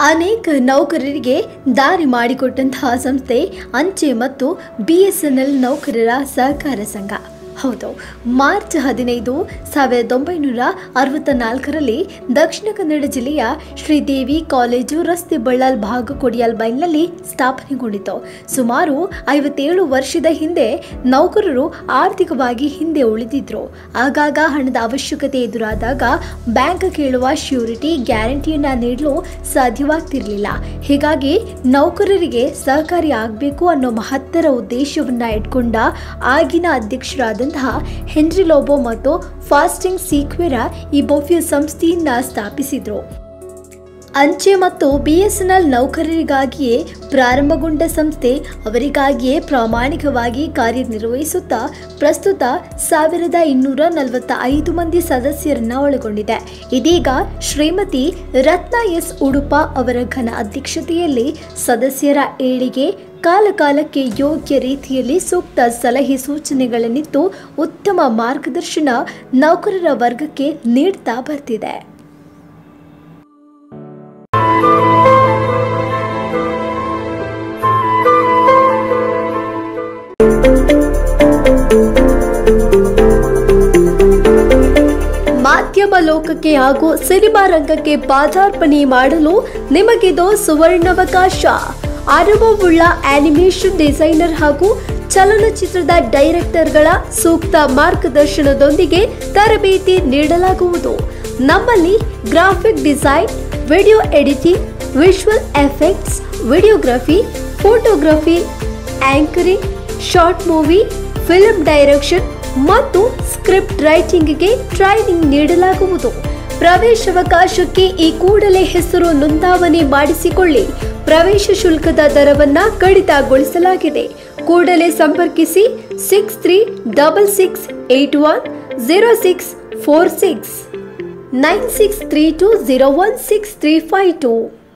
ಅನೇಕ ನೌಕರರಿಗೆ ದಾರಿ ಮಾಡಿಕೊಟ್ಟಂತಹ ಸಂಸ್ಥೆ ಅಂಚೆ ಮತ್ತು ಬಿಎಸ್ಎನ್ಎಲ್ ನೌಕರರ ಸಹಕಾರ ಸಂಘ ಹೌದು ಮಾರ್ಚ್ ಹದಿನೈದು ಸಾವಿರದ ಒಂಬೈನೂರ ಅರವತ್ತ ನಾಲ್ಕರಲ್ಲಿ ದಕ್ಷಿಣ ಕನ್ನಡ ಜಿಲ್ಲೆಯ ಶ್ರೀದೇವಿ ಕಾಲೇಜು ರಸ್ತೆ ಬಳ್ಳಾಲ್ ಭಾಗ ಕೊಡಿಯಾಲ್ ಬೈಲ್ನಲ್ಲಿ ಸ್ಥಾಪನೆಗೊಂಡಿತು ಸುಮಾರು ಐವತ್ತೇಳು ವರ್ಷದ ಹಿಂದೆ ನೌಕರರು ಆರ್ಥಿಕವಾಗಿ ಹಿಂದೆ ಉಳಿದಿದ್ರು ಆಗಾಗ ಹಣದ ಅವಶ್ಯಕತೆ ಎದುರಾದಾಗ ಬ್ಯಾಂಕ್ ಕೇಳುವ ಶ್ಯೂರಿಟಿ ಗ್ಯಾರಂಟಿಯನ್ನ ನೀಡಲು ಸಾಧ್ಯವಾಗ್ತಿರ್ಲಿಲ್ಲ ಹೀಗಾಗಿ ನೌಕರರಿಗೆ ಸಹಕಾರಿ ಆಗಬೇಕು ಅನ್ನೋ ಮಹತ್ತರ ಉದ್ದೇಶವನ್ನ ಇಟ್ಕೊಂಡ ಆಗಿನ ಅಧ್ಯಕ್ಷರಾದಂತಹ ಹೆನ್ರಿ ಲೋಬೋ ಮತ್ತು ಫಾಸ್ಟಿಂಗ್ ಸೀಕ್ವೆರ ಈ ಭವ್ಯ ಸಂಸ್ಥೆಯನ್ನ ಸ್ಥಾಪಿಸಿದ್ರು ಅಂಚೆ ಮತ್ತು ಬಿಎಸ್ಎನ್ಎಲ್ ನೌಕರರಿಗಾಗಿಯೇ ಪ್ರಾರಂಭಗೊಂಡ ಸಂಸ್ಥೆ ಅವರಿಗಾಗಿಯೇ ಪ್ರಾಮಾಣಿಕವಾಗಿ ಕಾರ್ಯನಿರ್ವಹಿಸುತ್ತಾ ಪ್ರಸ್ತುತ ಸಾವಿರದ ಇನ್ನೂರ ನಲವತ್ತ ಐದು ಮಂದಿ ಸದಸ್ಯರನ್ನ ಒಳಗೊಂಡಿದೆ ಇದೀಗ ಶ್ರೀಮತಿ ರತ್ನ ಎಸ್ ಉಡುಪ ಅವರ ಘನ ಅಧ್ಯಕ್ಷತೆಯಲ್ಲಿ ಸದಸ್ಯರ ಏಳಿಗೆ ಕಾಲಕಾಲಕ್ಕೆ ಯೋಗ್ಯ ರೀತಿಯಲ್ಲಿ ಸೂಕ್ತ ಸಲಹೆ ಸೂಚನೆಗಳನ್ನಿತ್ತು ಉತ್ತಮ ಮಾರ್ಗದರ್ಶನ ನೌಕರರ ವರ್ಗಕ್ಕೆ ನೀಡ್ತಾ ಬರ್ತಿದೆ ಮಾಧ್ಯಮ ಲೋಕಕ್ಕೆ ಹಾಗೂ ಸಿನಿಮಾ ರಂಗಕ್ಕೆ ಪಾದಾರ್ಪಣೆ ಮಾಡಲು ನಿಮಗಿದು ಸುವರ್ಣಾವಕಾಶ ಅನುಭವವುಳ್ಳ ಆನಿಮೇಷನ್ ಡಿಸೈನರ್ ಹಾಗೂ ಚಲನಚಿತ್ರದ ಡೈರೆಕ್ಟರ್ಗಳ ಸೂಕ್ತ ಮಾರ್ಗದರ್ಶನದೊಂದಿಗೆ ತರಬೇತಿ ನೀಡಲಾಗುವುದು ನಮ್ಮಲ್ಲಿ graphic design video editing visual effects videography photography anchoring short movie film direction ಮತ್ತು ಸ್ಕ್ರಿಪ್ಟ್ ರೈಟಿಂಗ್ಗೆ ಟ್ರೈನಿಂಗ್ ನೀಡಲಾಗುವುದು ಪ್ರವೇಶಾವಕಾಶಕ್ಕೆ ಈ ಕೂಡಲೇ ಹೆಸರು ನೋಂದಾವಣೆ ಮಾಡಿಸಿಕೊಳ್ಳಿ ಪ್ರವೇಶ ಶುಲ್ಕದ ದರವನ್ನ ಕಡಿತಗೊಳಿಸಲಾಗಿದೆ ಕೂಡಲೇ ಸಂಪರ್ಕಿಸಿ six three double six eight one zero six four six nine six three two zero one six three five two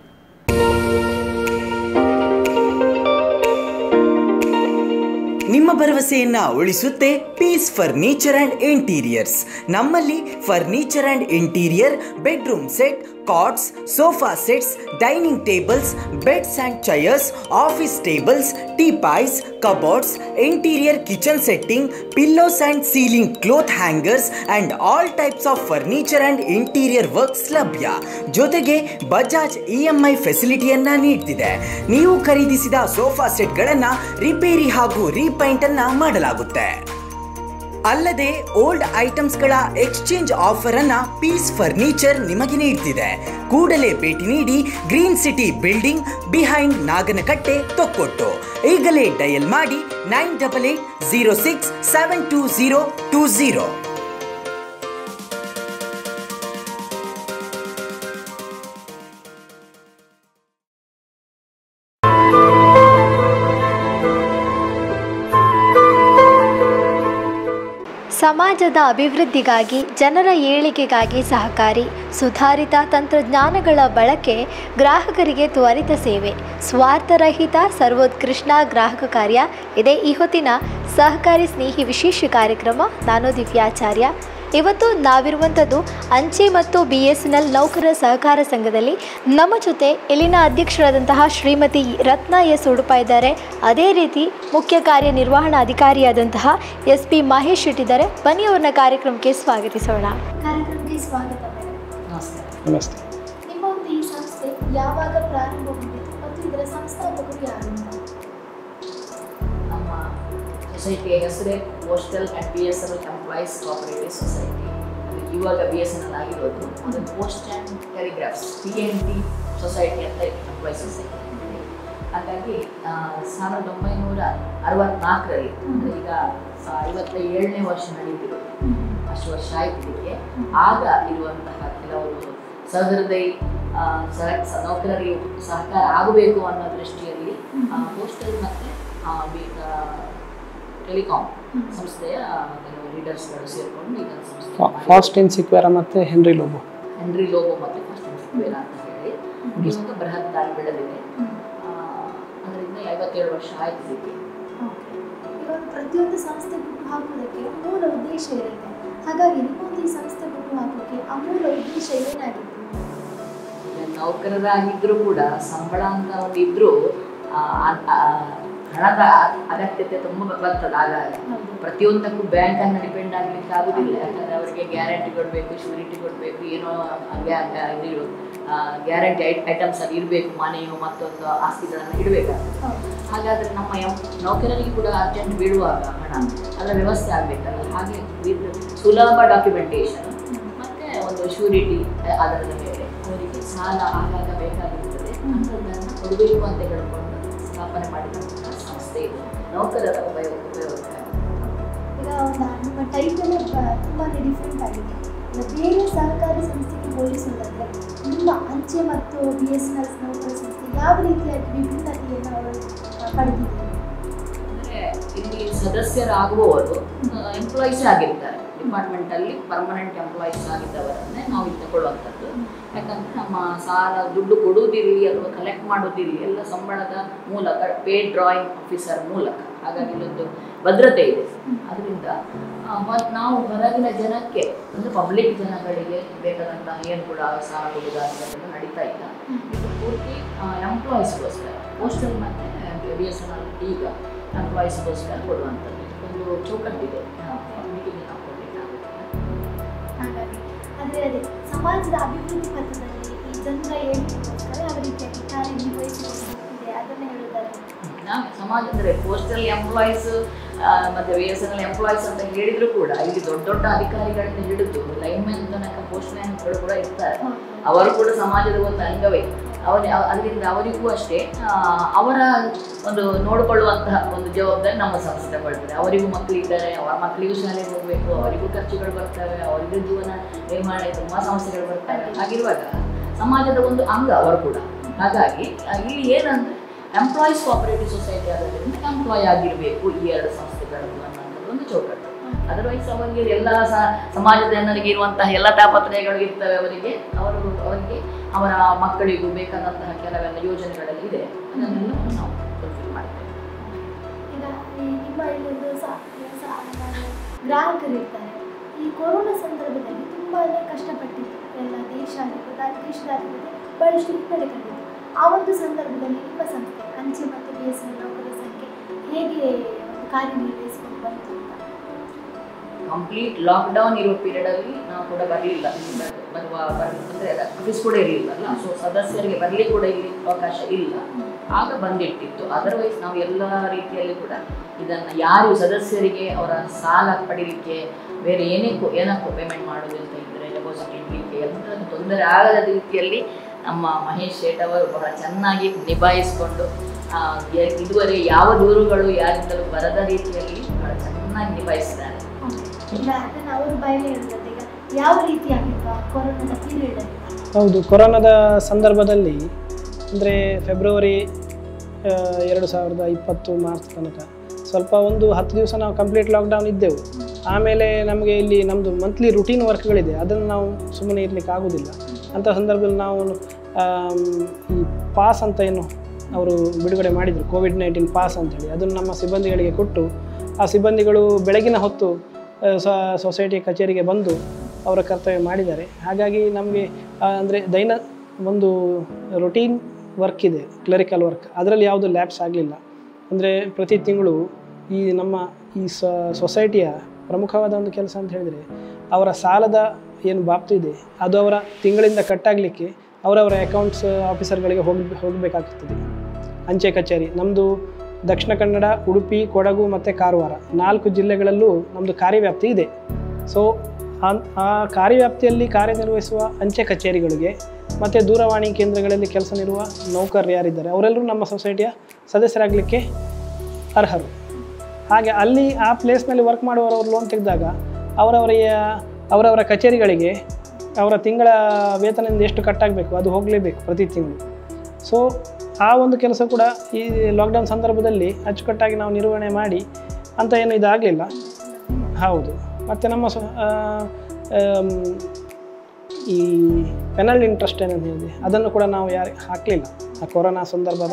ನಿಮ್ಮ ಭರವಸೆಯನ್ನ ಉಳಿಸುತ್ತೆ ಪೀಸ್ ಫರ್ನಿಚರ್ ಅಂಡ್ ಇಂಟೀರಿಯರ್ಸ್ ನಮ್ಮಲ್ಲಿ furniture and interior bedroom set cots sofa sets dining tables beds and chairs office tables teapoys cupboards interior kitchen setting pillows and ceiling cloth hangers and all types of furniture and interior works ಲಭ್ಯ ಜೊತೆಗೆ Bajaj E M I ಫೆಸಿಲಿಟಿಯನ್ನ ನೀಡ್ತಿದೆ ನೀವು ಖರೀದಿಸಿದ sofa ಸೆಟ್ಗಳನ್ನ repair ಹಾಗೂ ರೀಪೈಂಟ್ ಅನ್ನ ಮಾಡಲಾಗುತ್ತೆ ಅಲ್ಲದೆ ಓಲ್ಡ್ ಐಟಮ್ಸ್ಗಳ ಎಕ್ಸ್ಚೇಂಜ್ ಆಫರ್ ಅನ್ನ ಪೀಸ್ ಫರ್ನಿಚರ್ ನಿಮಗೆ ನೀಡ್ತಿದೆ ಕೂಡಲೇ ಭೇಟಿ ನೀಡಿ green city building behind Naganakatte Thokkottu ಈಗಲೇ ಡಯಲ್ ಮಾಡಿ nine double eight zero six seven two zero two zero ಸಮಾಜದ ಅಭಿವೃದ್ಧಿಗಾಗಿ ಜನರ ಏಳಿಗೆಗಾಗಿ ಸಹಕಾರಿ ಸುಧಾರಿತ ತಂತ್ರಜ್ಞಾನಗಳ ಬಳಕೆ ಗ್ರಾಹಕರಿಗೆ ತ್ವರಿತ ಸೇವೆ ಸ್ವಾರ್ಥರಹಿತ ಸರ್ವೋತ್ಕೃಷ್ಟ ಗ್ರಾಹಕ ಕಾರ್ಯ ಇದೇ ಈ ಹೊತ್ತಿನ ಸಹಕಾರಿ ಸ್ನೇಹಿ ವಿಶೇಷ ಕಾರ್ಯಕ್ರಮ ನಾನು ದಿವ್ಯಾಚಾರ್ಯ ಇವತ್ತು ನಾವಿರುವಂಥದ್ದು ಅಂಚೆ ಮತ್ತು ಬಿ ಎಸ್ ಎನ್ ಎಲ್ ನೌಕರರ ಸಹಕಾರ ಸಂಘದಲ್ಲಿ ನಮ್ಮ ಜೊತೆ ಇಲ್ಲಿನ ಅಧ್ಯಕ್ಷರಾದಂತಹ ಶ್ರೀಮತಿ ರತ್ನ ಎಸ್ ಉಡುಪ ಇದ್ದಾರೆ ಅದೇ ರೀತಿ ಮುಖ್ಯ ಕಾರ್ಯನಿರ್ವಹಣಾ ಅಧಿಕಾರಿಯಾದಂತಹ ಎಸ್ ಪಿ ಮಹೇಶ್ ಶೆಟ್ಟಿ ಇದ್ದಾರೆ ಬನ್ನಿ ಅವ್ರನ್ನ ಕಾರ್ಯಕ್ರಮಕ್ಕೆ ಸ್ವಾಗತಿಸೋಣ ಕಾರ್ಯಕ್ರಮಕ್ಕೆ ಸ್ವಾಗತ ನಮಸ್ತೆ ನಿಮ್ಮ ಒಂದು ಈ ಸಂಸ್ಥೆ ಯಾವಾಗ ಪ್ರಾರಂಭಗೊಂಡಿತು ಮತ್ತು ಇದರ ಸಂಸ್ಥಾಪಕರು ಯಾರು ಅಂತ ನಮ್ಮ ಸೊಸೈಟಿಯ ಹೆಸರೇ postal and B S N L employees cooperative society ಅದು ಇವಾಗ ಬಿ ಎಸ್ ಎನ್ ಎಲ್ ಆಗಿರೋದು ಅದು post and telegraphs P N T society ಅಂತ ಎಂಪ್ಲಾಯೀಸ್ ಸೊಸೈಟಿ ಹಾಗಾಗಿ ಆ, ಸಾವಿರದ ಒಂಬೈನೂರ ಅರವತ್ನಾಲ್ಕರಲ್ಲಿ ಅಂದರೆ ಈಗ ಸ- ಐವತ್ತ ಏಳನೇ ವರ್ಷ ನಡೀತಿದೆ ಅಷ್ಟು ವರ್ಷ ಆಯ್ತು ಇದಕ್ಕೆ ಆಗ ಇರುವಂತಹ ಕೆಲವರು ಸಹೃದಯಿ ಆ, ಸಹ ಸ- ನೌಕರರಿಗೆ ಸಹಕಾರ ಆಗಬೇಕು ಅನ್ನೋ ದೃಷ್ಟಿಯಲ್ಲಿ ಪೋಸ್ಟಲ್ ಮತ್ತು ಟೆಲಿಕಾಂ ಸಂಸ್ಥೆಯ ಕೆಲವು ಲೀಡರ್ಸ್ಗಳು ಸೇರಿಕೊಂಡು ಇದನ್ನು ಸಂಸ್ಥೆ ಮಾಡಿ- ಫಾಸ್ಟ್ ಇನ್ ಸಿಕ್ವೇರ ಮತ್ತು ಹೆನ್ರಿ ಲೋಬೋ ಹೆನ್ರಿ ಲೋಬೋ ಮತ್ತು ಫಸ್ಟ್ ಸಿಕ್ವೇರ ಅಂತ ಹೇಳಿ ಇವತ್ತು ಬೃಹತ್ ದಾರಿ ಬೆಳೆದಿದೆ ಆ, ಅದರಿಂದ ಐವತ್ತೇಳು ವರ್ಷ ಆಯ್ತು ಇದಕ್ಕೆ ಇವಾಗ ಪ್ರತಿಯೊಂದು ಸಂಸ್ಥೆ ಹುಟ್ಟು ಹಾಕೋದಕ್ಕೆ ಮೂಲ ಉದ್ದೇಶ ಇರುತ್ತೆ ಹಾಗಾಗಿ ನಿಮ್ಮೊಂದು ಈ ಸಂಸ್ಥೆ ಹುಟ್ಟು ಹಾಕೋಕ್ಕೆ ಆ ಮೂಲ ಉದ್ದೇಶ ಏನಾಗಿತ್ತು ಈಗ ನೌಕರರಾಗಿದ್ರೂ ಕೂಡ ಸಂಬಳ ಅಂತ ಒಂದು ಇದ್ರೂ ಆ, ಆ- ಆ ಹಣದ ಅಗತ್ಯತೆ ತುಂಬ ಬರ್ತದೆ ಆಗಾಗ ಪ್ರತಿಯೊಂದಕ್ಕೂ ಬ್ಯಾಂಕ್ ಅನ್ನು ಡಿಪೆಂಡ್ ಆಗ್ಲಿಕ್ಕೆ ಆಗುದಿಲ್ಲ ಯಾಕಂದ್ರೆ ಅವರಿಗೆ ಗ್ಯಾರಂಟಿ ಕೊಡಬೇಕು ಶ್ಯೂರಿಟಿ ಕೊಡಬೇಕು ಏನೋ ಗ್ಯಾ- ಗ್ಯಾ- ಇದು ಗ್ಯಾರಂಟಿ ಐಟಮ್ಸ್ ಅಲ್ಲಿ ಇರಬೇಕು ಮನೆಯು ಮತ್ತೊಂದು ಆಸ್ತಿಗಳನ್ನು ಇಡಬೇಕಾಗ್ತದೆ ಹಾಗಾದ್ರೆ ನಮ್ಮ ಎಂ- ನೌಕರರಿಗೆ ಕೂಡ ಅರ್ಜೆಂಟ್ ಬೀಳುವಾಗ ಹಣ ಅದರ ವ್ಯವಸ್ಥೆ ಆಗಬೇಕಲ್ಲ ಹಾಗೆ with ಸುಲಭ ಡಾಕ್ಯುಮೆಂಟೇಶನ್ ಮತ್ತೆ ಒಂದು ಶ್ಯೂರಿಟಿ ಅದರ ಮೇಲೆ ಅವರಿಗೆ ಸಾಲ ಆಗಾಗ ಬೇಕಾಗಿರ್ತದೆ ಅಂಥದ್ದನ್ನು ಕೊಡಬೇಕು ಅಂತ ಹೇಳ್ಕೊಂಡು ಸ್ಥಾಪನೆ ಮಾಡಿದಂತಹ ಸಂಸ್ಥೆ ಇದು ನೌಕರರ ಉಪಯೋಗ ಉಪಯೋಗಕ್ಕಾಗಿ ಈಗ ಒಂದು ನಿಮ್ಮ ಟೈಟಲ್ ತುಂಬಾ ಡಿಫ್ರೆಂಟ್ ಆಗಿದೆ ಈಗ ಬೇರೆ ಸರ್ಕಾರಿ ಸಂಸ್ಥೆಗೆ ಹೋಲಿಸುವುದಾದ್ರೆ ನಿಮ್ಮ ಅಂಚೆ ಮತ್ತು ಬಿ ಎಸ್ ಎನ್ ಎಲ್ ನೌಕರ ಸಂಸ್ಥೆ ಯಾವ ರೀತಿಯಾಗಿ ವಿಭಿನ್ನತೆಯನ್ನು ಅವರು ಆ, ಪಡೆದಿದ್ದಾರೆ ಅಂದರೆ ಇಲ್ಲಿ ಸದಸ್ಯರಾಗುವವರು ಎಂಪ್ಲಾಯೀಸ್ ಆಗಿರ್ತಾರೆ ಡಿಪಾರ್ಟ್ಮೆಂಟ್ ಅಲ್ಲಿ ಪರ್ಮನೆಂಟ್ ಎಂಪ್ಲಾಯೀಸ್ ಆಗಿದ್ದವರನ್ನೇ ನಾವು ಇಲ್ಲಿ ತಗೊಳ್ಳುವಂಥದ್ದು ಯಾಕಂದ್ರೆ ನಮ್ಮ ಸಾಲ ದುಡ್ಡು ಕೊಡುವುದಿರಲಿ ಅಥವಾ ಕಲೆಕ್ಟ್ ಮಾಡೋದಿರಲಿ ಎಲ್ಲ ಸಂಬಳದ ಮೂಲಕ ಪೇ ಡ್ರಾಯಿಂಗ್ ಆಫೀಸರ್ ಮೂಲಕ ಹಾಗಾಗಿ ಇಲ್ಲೊಂದು ಭದ್ರತೆ ಇದೆ ಅದರಿಂದ ನಾವು ಹೊರಗಿನ ಜನಕ್ಕೆ ಅಂದರೆ ಪಬ್ಲಿಕ್ ಜನಗಳಿಗೆ ಬೇಕಾದಂತಹ ಏನು ಕೂಡ ಸಾಲ ಕೊಡುವುದಾಗಿರೋದನ್ನು ನಡೀತಾ ಇಲ್ಲ ಇದು ಪೂರ್ತಿ ಎಂಪ್ಲಾಯೀಸ್ಗೋಸ್ಕರ ಪೋಸ್ಟಲ್ ಮತ್ತು ಬಿ ಎಸ್ ಎನ್ ಎಲ್ ಈಗ ಎಂಪ್ಲಾಯೀಸ್ಗೋಸ್ಕರ ಕೊಡುವಂಥದ್ದು ಒಂದು ಚೌಕಟ್ಟಿದೆ ಮೀಟಿಂಗ್ ನಾವು ಕೊಡಲಿಕ್ಕಾಗುತ್ತೆ ಹಾಗಾಗಿ ಆದರೆ ಅದೇ ಸಮಾಜದ ಅಭಿವೃದ್ಧಿ ಪಥದಲ್ಲಿ ಈ ಜನರ ಏಳಿಗೆಗೋಸ್ಕರ ಯಾವ ರೀತಿಯಾಗಿ ಕಾರ್ಯನಿರ್ವಹಿಸಿದೆ ಅದನ್ನು ಹೇಳುವುದಾದ್ರೆ ನಾವು ಸಮಾಜ ಅಂದರೆ ಪೋಸ್ಟಲ್ ಎಂಪ್ಲಾಯೀಸ್ ಮತ್ತು B S N L employees ಅಂತ ಹೇಳಿದ್ರು ಕೂಡ ಇಲ್ಲಿ ದೊಡ್ಡ ದೊಡ್ಡ ಅಧಿಕಾರಿಗಳಿಂದ ಹಿಡಿದು ಲೈನ್ಮ್ಯಾನ್ ತನಕ ಪೋಸ್ಟ್ ಮ್ಯಾನ್ಗಳು ಕೂಡ ಇರ್ತಾರೆ ಅವರು ಕೂಡ ಸಮಾಜದ ಒಂದು ಅಂಗವೇ ಅವರ ಅದರಿಂದ ಅವರಿಗೂ ಅಷ್ಟೇ ಆ, ಅವರ ಒಂದು ನೋಡಿಕೊಳ್ಳುವಂತಹ ಒಂದು ಜವಾಬ್ದಾರಿ ನಮ್ಮ ಸಂಸ್ಥೆ ತಗೊಳ್ತದೆ ಅವರಿಗೂ ಮಕ್ಕಳಿದ್ದಾರೆ ಅವರ ಮಕ್ಕಳಿಗೂ ಶಾಲೆಗೆ ಹೋಗಬೇಕು ಅವರಿಗೂ ಖರ್ಚುಗಳು ಬರ್ತವೆ ಅವರಿಗೂ ಜೀವನ ನಿರ್ಮಾಣ ತುಂಬ ಸಮಸ್ಯೆಗಳು ಬರ್ತವೆ ಹಾಗಿರುವಾಗ ಸಮಾಜದ ಒಂದು ಅಂಗ ಅವರು ಕೂಡ ಹಾಗಾಗಿ ಆ, ಇಲ್ಲಿ ಏನಂದ್ರೆ ಎಂಪ್ಲಾಯೀಸ್ ಕೋಆಪರೇಟಿವ್ ಸೊಸೈಟಿ ಆಗೋದ್ರಿಂದ ಎಂಪ್ಲಾಯ್ ಆಗಿರಬೇಕು ಈ ಎರಡು ಸಂಸ್ಥೆಗಳು ಅನ್ನೋಂಥದ್ದು ಒಂದು ಚೌಕಟ್ಟು ಅದರ್ವೈಸ್ ಅವರಿಗೆ ಎಲ್ಲ ಸ- ಸಮಾಜದ ಜನರಿಗೆ ಇರುವಂತಹ ಎಲ್ಲ ತಾಪತ್ರಯಗಳು ಇರ್ತವೆ ಅವರಿಗೆ ಅವರು ಅವರಿಗೆ ಅವರ ಮಕ್ಕಳಿಗೂ ಬೇಕಾದಂತಹ ಕೆಲವೆಲ್ಲ ಯೋಜನೆಗಳೆಲ್ಲ ಇದೆ ಅದನ್ನೆಲ್ಲ ನಾವು ಫುಲ್ಫಿಲ್ ಮಾಡ್ತೇವೆ ಈಗ ಈ ನಿಮ್ಮ ಇಲ್ಲೊಂದು ಸ- ಸ- ಗ್ರಾಹಕರು ಇರ್ತಾರೆ ಈ ಕೊರೋನಾ ಸಂದರ್ಭದಲ್ಲಿ ತುಂಬಾ ಕಷ್ಟಪಟ್ಟಿತ್ತು ಎಲ್ಲ ದೇಶ ಆಗಿರ್ಬೋದು ಆ ದೇಶದಾಗಿರ್ಬೋದು ಬಹಳಷ್ಟು ಹಿನ್ನಡೆ ಕಂಡಿತ್ತು ಆ ಒಂದು ಸಂದರ್ಭದಲ್ಲಿ ನಿಮ್ಮ ಸಂಸ್ಥೆ ಅಂಚೆ ಮತ್ತು ಬಿ ಎಸ್ ಎನ್ ನೌಕರರ ಸಂಖ್ಯೆ ಹೇಗೆ ಒಂದು ಕಾರ್ಯನಿರ್ವಹಿಸಿಕೊಂಡು ಬಂತು ಅಂತ ಕಂಪ್ಲೀಟ್ ಲಾಕ್ಡೌನ್ ಇರೋ ಪೀರಿಯಡಲ್ಲಿ ನಾವು ಕೂಡ ಬರಲಿಲ್ಲ ಬರುವ ಅಂದರೆ ಆಫೀಸ್ ಕೂಡ ಇರಲಿಲ್ಲಲ್ಲ ಸೊ ಸದಸ್ಯರಿಗೆ ಬರಲಿಕ್ಕೆ ಕೂಡ ಇಲ್ಲಿ ಅವಕಾಶ ಇಲ್ಲ ಆಗ ಬಂದಿಟ್ಟಿತ್ತು ಅದರ್ವೈಸ್ ನಾವು ಎಲ್ಲ ರೀತಿಯಲ್ಲಿ ಕೂಡ ಇದನ್ನು ಯಾರು ಸದಸ್ಯರಿಗೆ ಅವರ ಸಾಲ ಪಡೀಲಿಕ್ಕೆ ಬೇರೆ ಏನಕ್ಕೂ ಏನಕ್ಕೂ ಪೇಮೆಂಟ್ ಮಾಡೋದು ಅಂತ ಇದ್ದರೆ ಡೆಪಾಸಿಟ್ ಇಡಲಿಕ್ಕೆ ಎಂಥ ತೊಂದರೆ ಆಗದ ರೀತಿಯಲ್ಲಿ ನಮ್ಮ ಮಹೇಶ್ ಶೇಟ್ ಅವರು ಬಹಳ ಚೆನ್ನಾಗಿ ನಿಭಾಯಿಸಿಕೊಂಡು ಆ, ಎ- ಇದುವರೆಗೆ ಯಾವ ದೂರುಗಳು ಯಾರಿಂದಲೂ ಬರದ ರೀತಿಯಲ್ಲಿ ಬಹಳ ಚೆನ್ನಾಗಿ ನಿಭಾಯಿಸಿದ್ದಾರೆ ಈಗ ಅದನ್ನು ಅವರು ಬಾಯಲ್ಲಿ ಹೇಳಿದ್ರೆ ಈಗ ಯಾವ ರೀತಿಯಾಗಿತ್ತು ಆ ಕೊರೋನಾದ ಪೀರಿಯಡಲ್ಲಿ ಹೌದು ಕೊರೋನಾದ ಸಂದರ್ಭದಲ್ಲಿ ಅಂದರೆ ಫೆಬ್ರವರಿ ಆ, ಎರಡು ಸಾವಿರದ ಇಪ್ಪತ್ತು ಮಾರ್ಚ್ ತನಕ ಸ್ವಲ್ಪ ಒಂದು ಹತ್ತು ದಿವಸ ನಾವು ಕಂಪ್ಲೀಟ್ ಲಾಕ್ಡೌನ್ ಇದ್ದೆವು ಆಮೇಲೆ ನಮಗೆ ಇಲ್ಲಿ ನಮ್ಮದು ಮಂತ್ಲಿ ರುಟೀನ್ ವರ್ಕ್ಗಳಿದೆ ಅದನ್ನು ನಾವು ಸುಮ್ಮನೆ ಇರಲಿಕ್ಕೆ ಆಗೋದಿಲ್ಲ ಅಂಥ ಸಂದರ್ಭದಲ್ಲಿ ನಾವು ಆಮ್, ಈ ಪಾಸ್ ಅಂತ ಏನು ಅವರು ಬಿಡುಗಡೆ ಮಾಡಿದರು ಕೋವಿಡ್ ನೈನ್ಟೀನ್ ಪಾಸ್ ಅಂತೇಳಿ ಅದನ್ನು ನಮ್ಮ ಸಿಬ್ಬಂದಿಗಳಿಗೆ ಕೊಟ್ಟು ಆ ಸಿಬ್ಬಂದಿಗಳು ಬೆಳಗಿನ ಹೊತ್ತು ಆ, ಸ- ಸೊಸೈಟಿ ಕಚೇರಿಗೆ ಬಂದು ಅವರ ಕರ್ತವ್ಯ ಮಾಡಿದ್ದಾರೆ ಹಾಗಾಗಿ ನಮಗೆ ಅಂದರೆ ದೈನ ಒಂದು ರೊಟೀನ್ ವರ್ಕ್ ಇದೆ ಕ್ಲರಿಕಲ್ ವರ್ಕ್ ಅದರಲ್ಲಿ ಯಾವುದು ಲ್ಯಾಬ್ಸ್ ಆಗಲಿಲ್ಲ ಅಂದರೆ ಪ್ರತಿ ತಿಂಗಳು ಈ ನಮ್ಮ ಈ ಸ ಸೊಸೈಟಿಯ ಪ್ರಮುಖವಾದ ಒಂದು ಕೆಲಸ ಅಂತ ಹೇಳಿದರೆ ಅವರ ಸಾಲದ ಏನು ಬಾಬ್ತು ಇದೆ ಅದು ಅವರ ತಿಂಗಳಿಂದ ಕಟ್ಟಾಗಲಿಕ್ಕೆ ಅವರವರ ಅಕೌಂಟ್ಸ್ ಆಫೀಸರ್ಗಳಿಗೆ ಹೋಗಿ ಹೋಗಬೇಕಾಗ್ತದೆ ಅಂಚೆ ಕಚೇರಿ ನಮ್ಮದು ದಕ್ಷಿಣ ಕನ್ನಡ ಉಡುಪಿ ಕೊಡಗು ಮತ್ತು ಕಾರವಾರ ನಾಲ್ಕು ಜಿಲ್ಲೆಗಳಲ್ಲೂ ನಮ್ಮದು ಕಾರ್ಯವ್ಯಾಪ್ತಿ ಇದೆ ಸೊ ಆ- ಆ ಕಾರ್ಯವ್ಯಾಪ್ತಿಯಲ್ಲಿ ಕಾರ್ಯನಿರ್ವಹಿಸುವ ಅಂಚೆ ಕಚೇರಿಗಳಿಗೆ ಮತ್ತು ದೂರವಾಣಿ ಕೇಂದ್ರಗಳಲ್ಲಿ ಕೆಲಸ ನಿರ್ವ ನೌಕರರು ಯಾರಿದ್ದಾರೆ ಅವರೆಲ್ಲರೂ ನಮ್ಮ ಸೊಸೈಟಿಯ ಸದಸ್ಯರಾಗಲಿಕ್ಕೆ ಅರ್ಹರು ಹಾಗೆ ಅಲ್ಲಿ ಆ ಪ್ಲೇಸ್ನಲ್ಲಿ ವರ್ಕ್ ಮಾಡುವವರು ಲೋನ್ ತೆಗೆದಾಗ ಅವರವರ ಅವರವರ ಕಚೇರಿಗಳಿಗೆ ಅವರ ತಿಂಗಳ ವೇತನದಿಂದ ಎಷ್ಟು ಕಟ್ಟಾಗಬೇಕು ಅದು ಹೋಗಲೇಬೇಕು ಪ್ರತಿ ತಿಂಗಳು ಸೊ ಆ ಒಂದು ಕೆಲಸ ಕೂಡ ಈ ಲಾಕ್ಡೌನ್ ಸಂದರ್ಭದಲ್ಲಿ ಅಚ್ಚುಕಟ್ಟಾಗಿ ನಾವು ನಿರ್ವಹಣೆ ಮಾಡಿ ಅಂತ ಏನು ಇದಾಗಲಿಲ್ಲ ಹೌದು ಮತ್ತು ನಮ್ಮ ಸ್ವ ಆ, ಆಮ್, ಈ ಪೆನಲ್ ಇಂಟ್ರೆಸ್ಟ್ ಏನಂತ ಹೇಳಿದೆ ಅದನ್ನು ಕೂಡ ನಾವು ಯಾರು ಹಾಕಲಿಲ್ಲ ಆ ಕೊರೋನಾ ಸಂದರ್ಭದ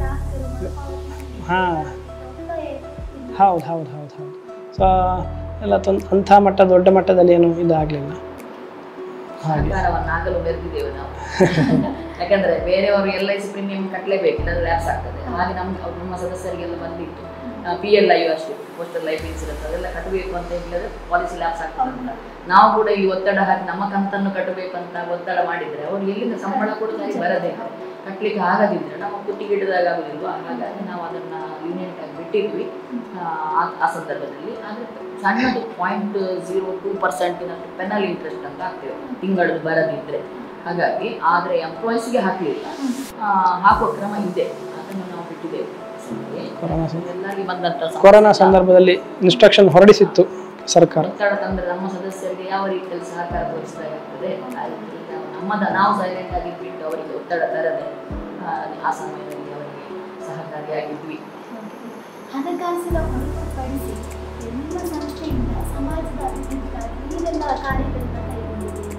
ಹಾಂ ಹೌದು ಹೌದು ಹೌದು ಹೌದು ಸೊ ಎಲ್ಲ ತೊಂದ್ ಅಂಥ ಮಟ್ಟ ದೊಡ್ಡ ಮಟ್ಟದಲ್ಲಿ ಏನು ಇದಾಗಲಿಲ್ಲ ಹಾಗೆ ಸರ್ಕಾರವನ್ನಾಗಲು ಮೆರೆದಿದ್ದೇವೆ ನಾವು ಯಾಕಂದ್ರೆ ಬೇರೆಯವರು ಎಲ್ ಐ ಸಿ ಪ್ರೀಮಿಯಂ ಕಟ್ಟಲೇಬೇಕು ಇಲ್ಲಾಂದ್ರೆ ಲ್ಯಾಪ್ಸ್ ಆಗ್ತದೆ ಹಾಗೆ ನಮ್ಮ ನಮ್ಮ ಸದಸ್ಯರಿಗೆಲ್ಲ ಬಂದಿತ್ತು ಪಿ ಎಲ್ ಐ ಅಷ್ಟೇ ಪೋಸ್ಟಲ್ ಲೈಫ್ ಇನ್ಸೂರೆನ್ಸ್ ಅದೆಲ್ಲ ಕಟ್ಟಬೇಕು ಅಂತ ಹೇಳಿದ್ರೆ ಪಾಲಿಸಿ ಲ್ಯಾಪ್ಸ್ ಆಗ್ತದೆ ಅಂತ ನಾವು ಕೂಡ ಈ ಒತ್ತಡ ಹಾಕಿ ನಮ್ಮ ಕಂತನ್ನು ಕಟ್ಟಬೇಕು ಅಂತ ಒತ್ತಡ ಮಾಡಿದ್ರೆ ಅವ್ರು ಎಲ್ಲಿಂದ ಸಂಬಳ ಕೂಡ ಸರಿ ಬರದೇ ಇಲ್ಲ. ಕಟ್ಲಿಕ್ಕೆ ಆಗದಿದ್ರೆ ನಾವು ಕುತ್ತಿಗೆ ಹಿಡಿದಾಗ ಆಗುದಿಲ್ವಾ ಹಾಗಾಗಿ ನಾವು ಅದನ್ನ ಯೂನಿಯನ್ ಆಗಿ ಬಿಟ್ಟಿದ್ವಿ ಆ, ಆ- ಆ ಸಂದರ್ಭದಲ್ಲಿ ಆದರೆ ಸಣ್ಣದು ಪಾಯಿಂಟ್ ಜೀರೋ ಟೂ ಪರ್ಸೆಂಟಿನಷ್ಟು ಪೆನಲ್ ಇಂಟ್ರೆಸ್ಟ್ ಅಂತ ಹಾಕ್ತೇವೆ ತಿಂಗಳದ್ದು ಬರದಿದ್ರೆ ಹಾಗಾಗಿ ಆದರೆ ಎಂಪ್ಲಾಯೀಸ್ಗೆ ಹಾಕಲಿಲ್ಲ ಹಾಕುವ ಕ್ರಮ ಇದೆ ಅದನ್ನು ನಾವು ಬಿಟ್ಟಿದ್ದೇವೆ ಕೊರೋನಾ ಸಂ- ಎಲ್ಲರಿಗೆ ಬಂದಂಥ ಸಮಸ್ಯೆ. ಕೊರೋನಾ ಸಂದರ್ಭದಲ್ಲಿ ಇನ್ಸ್ಟ್ರಕ್ಷನ್ ಹೊರಡಿಸಿತ್ತು ಸರ್ಕಾರ ಒತ್ತಡ ತಂದ್ರೆ ನಮ್ಮ ಸದಸ್ಯರಿಗೆ ಯಾವ ರೀತಿಯಲ್ಲಿ ಸಹಕಾರ ತೋರಿಸಬೇಕಾಗ್ತದೆ ಆ ರೀತಿ ನಾವು ನಮ್ಮದ ನಾವು ಸೈಲೆಂಟ್ ಆಗಿ ಬಿಟ್ಟು ಅವರಿಗೆ ಒತ್ತಡ ತರದೆ ಆ, ಆ ಸಮಯದಲ್ಲಿ ಅವರಿಗೆ ಸಹಕಾರಿಯಾಗಿದ್ವಿ ಹಣಕಾಸಿನ ಹೊರತುಪಡಿಸಿ ಎಲ್ಲ ಸಂಸ್ಥೆಯಿಂದ ಸಮಾಜದ ಅಭಿವೃದ್ಧಿಗಾಗಿ ಏನೆಲ್ಲ ಕಾರ್ಯಗಳನ್ನು ಕೈಗೊಂಡಿದ್ದೀರಾ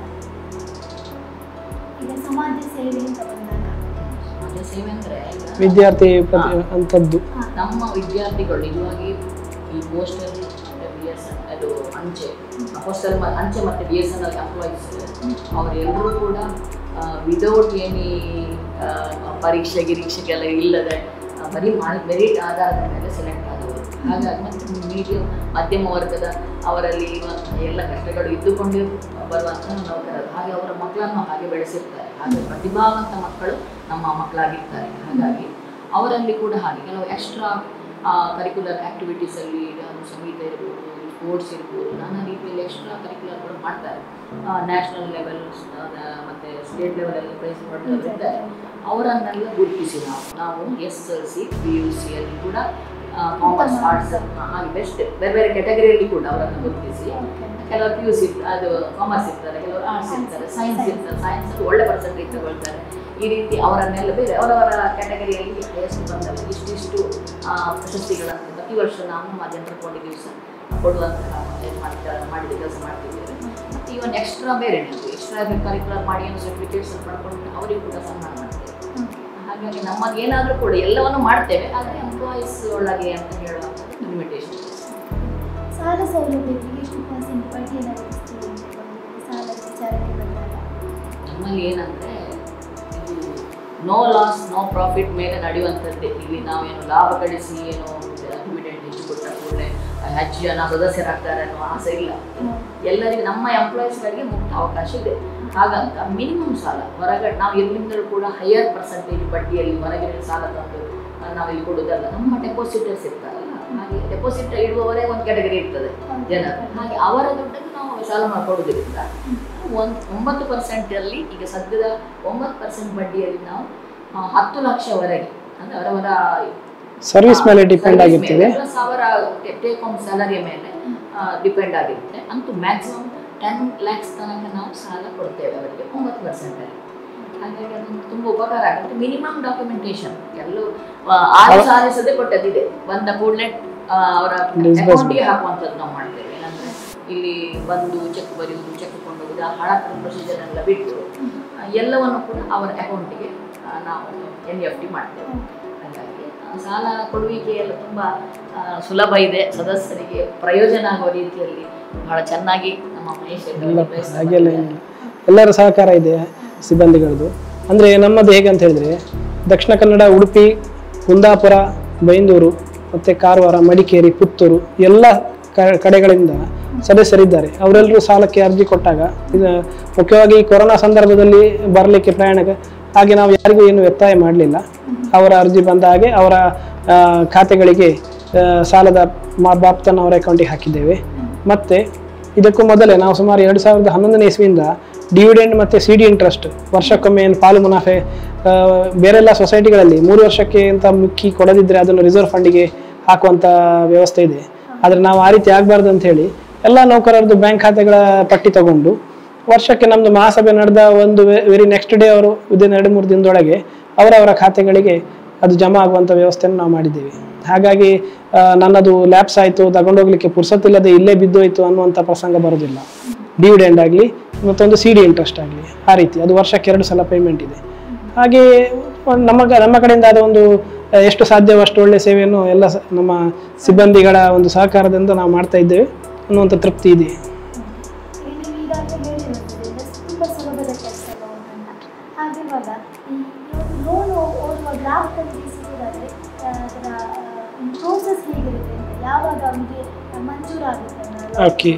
ಈಗ ಸಮಾಜ ಸೇವೆ ಅಂತ ಬಂದಾಗ ಸಮಾಜ ಸೇವೆ ಅಂದ್ರೆ ಈಗ ವಿದ್ಯಾರ್ಥಿ ಪ್ರತಿ ಅಂಥದ್ದು ನಮ್ಮ ವಿದ್ಯಾರ್ಥಿಗಳು ನಿಜವಾಗಿ ಈ ಪೋಸ್ಟಲ್ ಬಿ ಎಸ್ ಅದು ಅಂಚೆ ಪೋಸ್ಟಲ್ ಅಂಚೆ ಮತ್ತು B S N L employees ಅವರೆಲ್ಲರೂ ಕೂಡ ವಿದೌಟ್ ಎನಿ ಪರೀಕ್ಷೆ ಗಿರೀಕ್ಷೆಗೆಲ್ಲ ಇಲ್ಲದೆ ಆ, ಬರೀ ಮೆರಿಟ್ ಆಧಾರದ ಮೇಲೆ ಸೆಲೆಕ್ಟ್ ಆದವರು ಹಾಗಾಗಿ ಮತ್ತು ಮೀಡಿಯಂ ಮಧ್ಯಮ ವರ್ಗದ ಅವರಲ್ಲಿ ಇರುವಂತಹ ಎಲ್ಲ ಕಷ್ಟಗಳು ಇದ್ದುಕೊಂಡು ಬರುವಂತಹ ನೌಕರರು ಹಾಗೆ ಅವರ ಮಕ್ಕಳನ್ನು ಹಾಗೆ ಬೆಳೆಸಿರ್ತಾರೆ ಹಾಗೆ ಪ್ರತಿಭಾವಂತ ಮಕ್ಕಳು ನಮ್ಮ ಮಕ್ಕಳಾಗಿರ್ತಾರೆ ಹಾಗಾಗಿ ಅವರಲ್ಲಿ ಕೂಡ ಹಾಗೆ ಕೆಲವು ಎಕ್ಸ್ಟ್ರಾ ಕರಿಕ್ಯುಲರ್ ಆ್ಯಕ್ಟಿವಿಟೀಸಲ್ಲಿ ಸಂಗೀತ ಇರ್ಬೋದು ಸ್ಪೋರ್ಟ್ಸ್ ಇರ್ಬೋದು ನಾನಾ ರೀತಿಯಲ್ಲಿ ಎಕ್ಸ್ಟ್ರಾ ಕರಿಕ್ಯುಲರ್ ಕೂಡ ಮಾಡ್ತಾರೆ ನ್ಯಾಷನಲ್ ಲೆವೆಲ್ ಮತ್ತು ಸ್ಟೇಟ್ ಲೆವೆಲಲ್ಲಿ ಪ್ರೈಸ್ ಪಡೆದವರು ಇದ್ದಾರೆ ಅವರನ್ನೆಲ್ಲ ಗುರುತಿಸಿ ನಾವು ನಾವು S L C P U ಸಿಯಲ್ಲಿ ಕೂಡ ಕಾಮರ್ಸ್ ಆರ್ಟ್ಸ್ ಹಾಗೆ ಬೆಸ್ಟ್ ಬೇರೆ ಬೇರೆ ಕೆಟಗರಿಯಲ್ಲಿ ಕೂಡ ಅವರನ್ನು ಗುರುತಿಸಿ ಕೆಲವರು ಪಿ ಯು ಸಿ ಅದು ಕಾಮರ್ಸ್ ಇರ್ತಾರೆ ಕೆಲವರು ಆರ್ಟ್ಸ್ ಇರ್ತಾರೆ ಸೈನ್ಸ್ ಇರ್ತಾರೆ ಸೈನ್ಸ್ ಒಳ್ಳೆ ಪರ್ಸೆಂಟೇಜ್ ತಗೊಳ್ತಾರೆ ಈ ರೀತಿ ಅವರನ್ನೆಲ್ಲ ಬೇರೆ ಅವರವರ ಕ್ಯಾಟಗರಿಯಲ್ಲಿ ಹೈಯೆಸ್ಟ್ ಬಂದಾಗ ಇಷ್ಟಿಷ್ಟು ಆ, ಪ್ರಶಸ್ತಿಗಳನ್ನು ಪ್ರತಿ ವರ್ಷ ನಾವು ನಮ್ಮ ಜನರ ಕೋಟಿ ದಿವಸ ಕೊಡುವಂತಹ ಇದು ಮಾಡ್ತಾ ಮಾಡಿದ ಕೆಲಸ ಮಾಡ್ತಿದ್ದೇವೆ ಮತ್ತು ಇವನ್ ಎಕ್ಸ್ಟ್ರಾ ಬೇರೆ ಎಕ್ಸ್ಟ್ರಾ ಕರಿಕ್ಯುಲರ್ ಮಾಡಿ ಏನು ಸರ್ಟಿಫಿಕೇಟ್ಸ್ ಪಡ್ಕೊಂಡು ಅವರಿಗೂ ಕೂಡ ಸನ್ಮಾನ ಮಾಡ್ತೇವೆ ಹಾಗಾಗಿ ನಮ್ಮದು ಏನಾದರೂ ಕೂಡ ಎಲ್ಲವನ್ನು ಮಾಡ್ತೇವೆ ಆದರೆ ಎಂಪ್ಲಾಯೀಸ್ ಒಳಗೆ ಅಂತ ಹೇಳುವಂಥದ್ದು ಲಿಮಿಟೇಷನ್ ಸಾಲ ಸೌಲಭ್ಯಕ್ಕೆ ಎಷ್ಟು ಪರ್ಸೆಂಟ್ ಬಡ್ಡಿಯನ್ನು ವಿಧಿಸ್ತೀವಿ ಅಂತ ಒಂದು ಸಾಲ ವಿಚಾರಕ್ಕೆ ಬಂದಾಗ ನಮ್ಮಲ್ಲಿ ಏನಂದರೆ ಇದು ನೋ ಲಾಸ್ ನೋ ಪ್ರಾಫಿಟ್ ಮೇಲೆ ನಡೆಯುವಂಥದ್ದೇ ಇಲ್ಲಿ ನಾವೇನು ಲಾಭ ಗಳಿಸಿ ಏನೋ ಡಿವಿಡೆಂಡ್ ಹೆಚ್ಚು ಕೊಟ್ಟ ಕೂಡಲೇ ಹೆಚ್ಚು ಜನ ಸದಸ್ಯರಾಗ್ತಾರೆ ಅನ್ನೋ ಆಸೆ ಇಲ್ಲ ಎಲ್ಲರಿಗೂ ನಮ್ಮ ಎಂಪ್ಲಾಯೀಸ್ಗಳಿಗೆ ಮುಕ್ತ ಅವಕಾಶ ಇದೆ ಹಾಗಂತ ಮಿನಿಮಮ್ ಸಾಲ ಹೊರಗಡೆ ನಾವು ಎಲ್ಲಿಂದಲೂ ಕೂಡ ಹೈಯರ್ ಪರ್ಸೆಂಟೇಜ್ ಬಡ್ಡಿಯಲ್ಲಿ ಹೊರಗಿನ ಸಾಲ ತಂದು ಆ, ನಾವಿಲ್ಲಿ ಕೊಡೋದಲ್ಲ ನಮ್ಮ ಡೆಪಾಸಿಟರ್ಸ್ ಇರ್ತಾರಲ್ಲ ಹಾಗೆ ಡೆಪಾಸಿಟ್ ಇಡುವವರೇ ಒಂದು ಕ್ಯಾಟಗರಿ ಇರ್ತದೆ ಜನರು ಹಾಗೆ ಅವರ ದುಡ್ಡನ್ನು ನಾವು ಸಾಲ ಮಾಡಿಕೊಡೋದ್ರಿಂದ ಒಂದು ಒಂಬತ್ತು ಪರ್ಸೆಂಟಲ್ಲಿ ಈಗ ಸದ್ಯದ ಒಂಬತ್ತು ಪರ್ಸೆಂಟ್ ಬಡ್ಡಿಯಲ್ಲಿ ನಾವು ಆ, ಹತ್ತು ಲಕ್ಷವರೆಗೆ ಅಂದರೆ ಅವರವರ ಸರ್ವಿಸ್ ಮೇಲೆ ಡಿಪೆಂಡ್ Service ಆಗಿರ್ತದೆ ಮೇಲೆ ಪ್ಲಸ್ ಅವರ ಟೇಕ್ ಹೋಮ್ ಸ್ಯಾಲರಿಯ ಮೇಲೆ ಡಿಪೆಂಡ್ ಆಗಿರುತ್ತೆ ಅಂತೂ ಮ್ಯಾಕ್ಸಿಮಮ್ ಟೆನ್ ಲ್ಯಾಕ್ಸ್ ತನಕ ನಾವು ಸಾಲ ಕೊಡ್ತೇವೆ ಅವರಿಗೆ ಒಂಬತ್ತು ಪರ್ಸೆಂಟಲ್ಲಿ ಹಾಗಾಗಿ ಅದೊಂದು ತುಂಬ ಉಪಕಾರ ಆಗುತ್ತೆ ಮಿನಿಮಮ್ ಡಾಕ್ಯುಮೆಂಟೇಶನ್ ಎಲ್ಲೂ ಆ, ಆರು ಸಾಧಿಸದೆ ಕೊಟ್ಟದ್ದಿದೆ ಬಂದ ಕೂಡಲೇ ಅವರ Disbursement. ಅಕೌಂಟಿಗೆ ಹಾಕುವಂಥದ್ದು ನಾವು ಮಾಡ್ತೇವೆ ಏನಂದರೆ ಇಲ್ಲಿ ಬಂದು ಚೆಕ್ ಬರೆಯುವುದು ಚೆಕ್ ಕೊಂಡೋಗುದು ಆ ಹಣ ಪ್ರೊಸೀಜರ್ ಎಲ್ಲ ಬಿಟ್ಟು ಆ, ಎಲ್ಲವನ್ನು ಕೂಡ ಅವರ ಅಕೌಂಟಿಗೆ ನಾವು ಎನ್ ಎಫ್ ಟಿ ಮಾಡ್ತೇವೆ ಹಾಗಾಗಿ ಆ, ಸಾಲ ಕೊಡುವಿಕೆ ಎಲ್ಲ ತುಂಬ ಆ, ಸುಲಭ ಇದೆ ಸದಸ್ಯರಿಗೆ ಪ್ರಯೋಜನ ಆಗುವ ರೀತಿಯಲ್ಲಿ ಬಹಳ ಚೆನ್ನಾಗಿ ನಮ್ಮ ಮಹೇಶ್ ಹೆಗ್ಡೆ ಇಲ್ಲ ಅವರು ಪ್ರಯತ್ನ ಹಾಗೆಲ್ಲ ಮಾಡಿದ್ದಾರೆ. ಏನಿಲ್ಲ ಎಲ್ಲರ ಸಹಕಾರ ಇದೆ ಸಿಬ್ಬಂದಿಗಳದ್ದು ಅಂದರೆ ನಮ್ಮದು ಹೇಗೆ ಅಂತ ಹೇಳಿದ್ರೆ ದಕ್ಷಿಣ ಕನ್ನಡ ಉಡುಪಿ ಕುಂದಾಪುರ ಬೈಂದೂರು ಮತ್ತು ಕಾರವಾರ ಮಡಿಕೇರಿ ಪುತ್ತೂರು ಎಲ್ಲ ಕ- ಕಡೆಗಳಿಂದ ಸದಸ್ಯರಿದ್ದಾರೆ ಅವರೆಲ್ಲರೂ ಸಾಲಕ್ಕೆ ಅರ್ಜಿ ಕೊಟ್ಟಾಗ ಇದು ಮುಖ್ಯವಾಗಿ ಕೊರೋನಾ ಸಂದರ್ಭದಲ್ಲಿ ಬರಲಿಕ್ಕೆ ಪ್ರಯಾಣಕ್ಕೆ ಹಾಗೆ ನಾವು ಯಾರಿಗೂ ಏನು ಒತ್ತಾಯ ಮಾಡಲಿಲ್ಲ ಅವರ ಅರ್ಜಿ ಬಂದ ಹಾಗೆ ಅವರ ಆ, ಖಾತೆಗಳಿಗೆ ಆ, ಸಾಲದ ಮಾ- ಬಾಪ್ತನ್ನು ಅವರ ಅಕೌಂಟಿಗೆ ಹಾಕಿದ್ದೇವೆ ಮತ್ತು ಇದಕ್ಕೂ ಮೊದಲೇ ನಾವು ಸುಮಾರು ಎರಡು ಸಾವಿರದ ಹನ್ನೊಂದನೇ ಇಸ್ವಿಯಿಂದ ಡಿವಿಡೆಂಡ್ ಮತ್ತು ಸಿ ಡಿ ಇಂಟ್ರೆಸ್ಟ್ ವರ್ಷಕ್ಕೊಮ್ಮೆ ಏನು ಪಾಲು ಮುನಾಫೆ ಆ, ಬೇರೆಲ್ಲ ಸೊಸೈಟಿಗಳಲ್ಲಿ ಮೂರು ವರ್ಷಕ್ಕೆ ಅಂತ ಮುಕ್ಕಿ ಕೊಡದಿದ್ದರೆ ಅದನ್ನು ರಿಸರ್ವ್ ಫಂಡಿಗೆ ಹಾಕುವಂಥ ವ್ಯವಸ್ಥೆ ಇದೆ ಆದರೆ ನಾವು ಆ ರೀತಿ ಆಗಬಾರ್ದು ಅಂತ ಹೇಳಿ ಎಲ್ಲ ನೌಕರರದ್ದು ಬ್ಯಾಂಕ್ ಖಾತೆಗಳ ಪಟ್ಟಿ ತಗೊಂಡು ವರ್ಷಕ್ಕೆ ನಮ್ಮದು ಮಹಾಸಭೆ ನಡೆದ ಒಂದು ವೆರಿ ನೆಕ್ಸ್ಟ್ ಡೇ ಅವರು ವಿದಿನ್ ಎರಡು ಮೂರು ದಿನದೊಳಗೆ ಅವರವರ ಖಾತೆಗಳಿಗೆ ಅದು ಜಮಾ ಆಗುವಂಥ ವ್ಯವಸ್ಥೆಯನ್ನು ನಾವು ಮಾಡಿದ್ದೇವೆ ಹಾಗಾಗಿ ಆ, ನನ್ನದು ಲ್ಯಾಪ್ಸ್ ಆಯಿತು ತಗೊಂಡೋಗ್ಲಿಕ್ಕೆ ಪುರ್ಸತ್ತಿಲ್ಲದೆ ಇಲ್ಲೇ ಬಿದ್ದೋಯ್ತು ಅನ್ನುವಂಥ ಪ್ರಸಂಗ ಬರೋದಿಲ್ಲ ಡಿವಿಡೆಂಡ್ ಆಗಲಿ ಮತ್ತೊಂದು ಸಿ ಡಿ ಇಂಟ್ರೆಸ್ಟ್ ಆಗಲಿ ಆ ರೀತಿ ಅದು ವರ್ಷಕ್ಕೆ ಎರಡು ಸಲ ಪೇಮೆಂಟ್ ಇದೆ ಹಾಗೆ ಒಂದ್ ನಮ್ಮ ಕ- ನಮ್ಮ ಕಡೆಯಿಂದ ಆದ ಒಂದು ಆ, ಎಷ್ಟು ಸಾಧ್ಯವೋ ಅಷ್ಟು ಒಳ್ಳೆಯ ಸೇವೆಯನ್ನು ಎಲ್ಲ ಸ- ನಮ್ಮ ಸಿಬ್ಬಂದಿಗಳ ಒಂದು ಸಹಕಾರದಿಂದ ನಾವು ಮಾಡ್ತಾ ಇದ್ದೇವೆ ಅನ್ನುವಂಥ ತೃಪ್ತಿ ಇದೆ ಈಗ ನೀವು ಈಗಾಗಲೇ ಹೇಳಿರುವಂಥದ್ದು ತುಂಬ ಸುಲಭದ ಕೆಲಸ ಅಂತ ಹಾಗಿರುವಾಗ ಈ ಯಾವಾಗ ಅವನಿಗೆ ಮಂಜೂರಾಗುತ್ತೆ ಅನ್ನೋ ಓಕೆ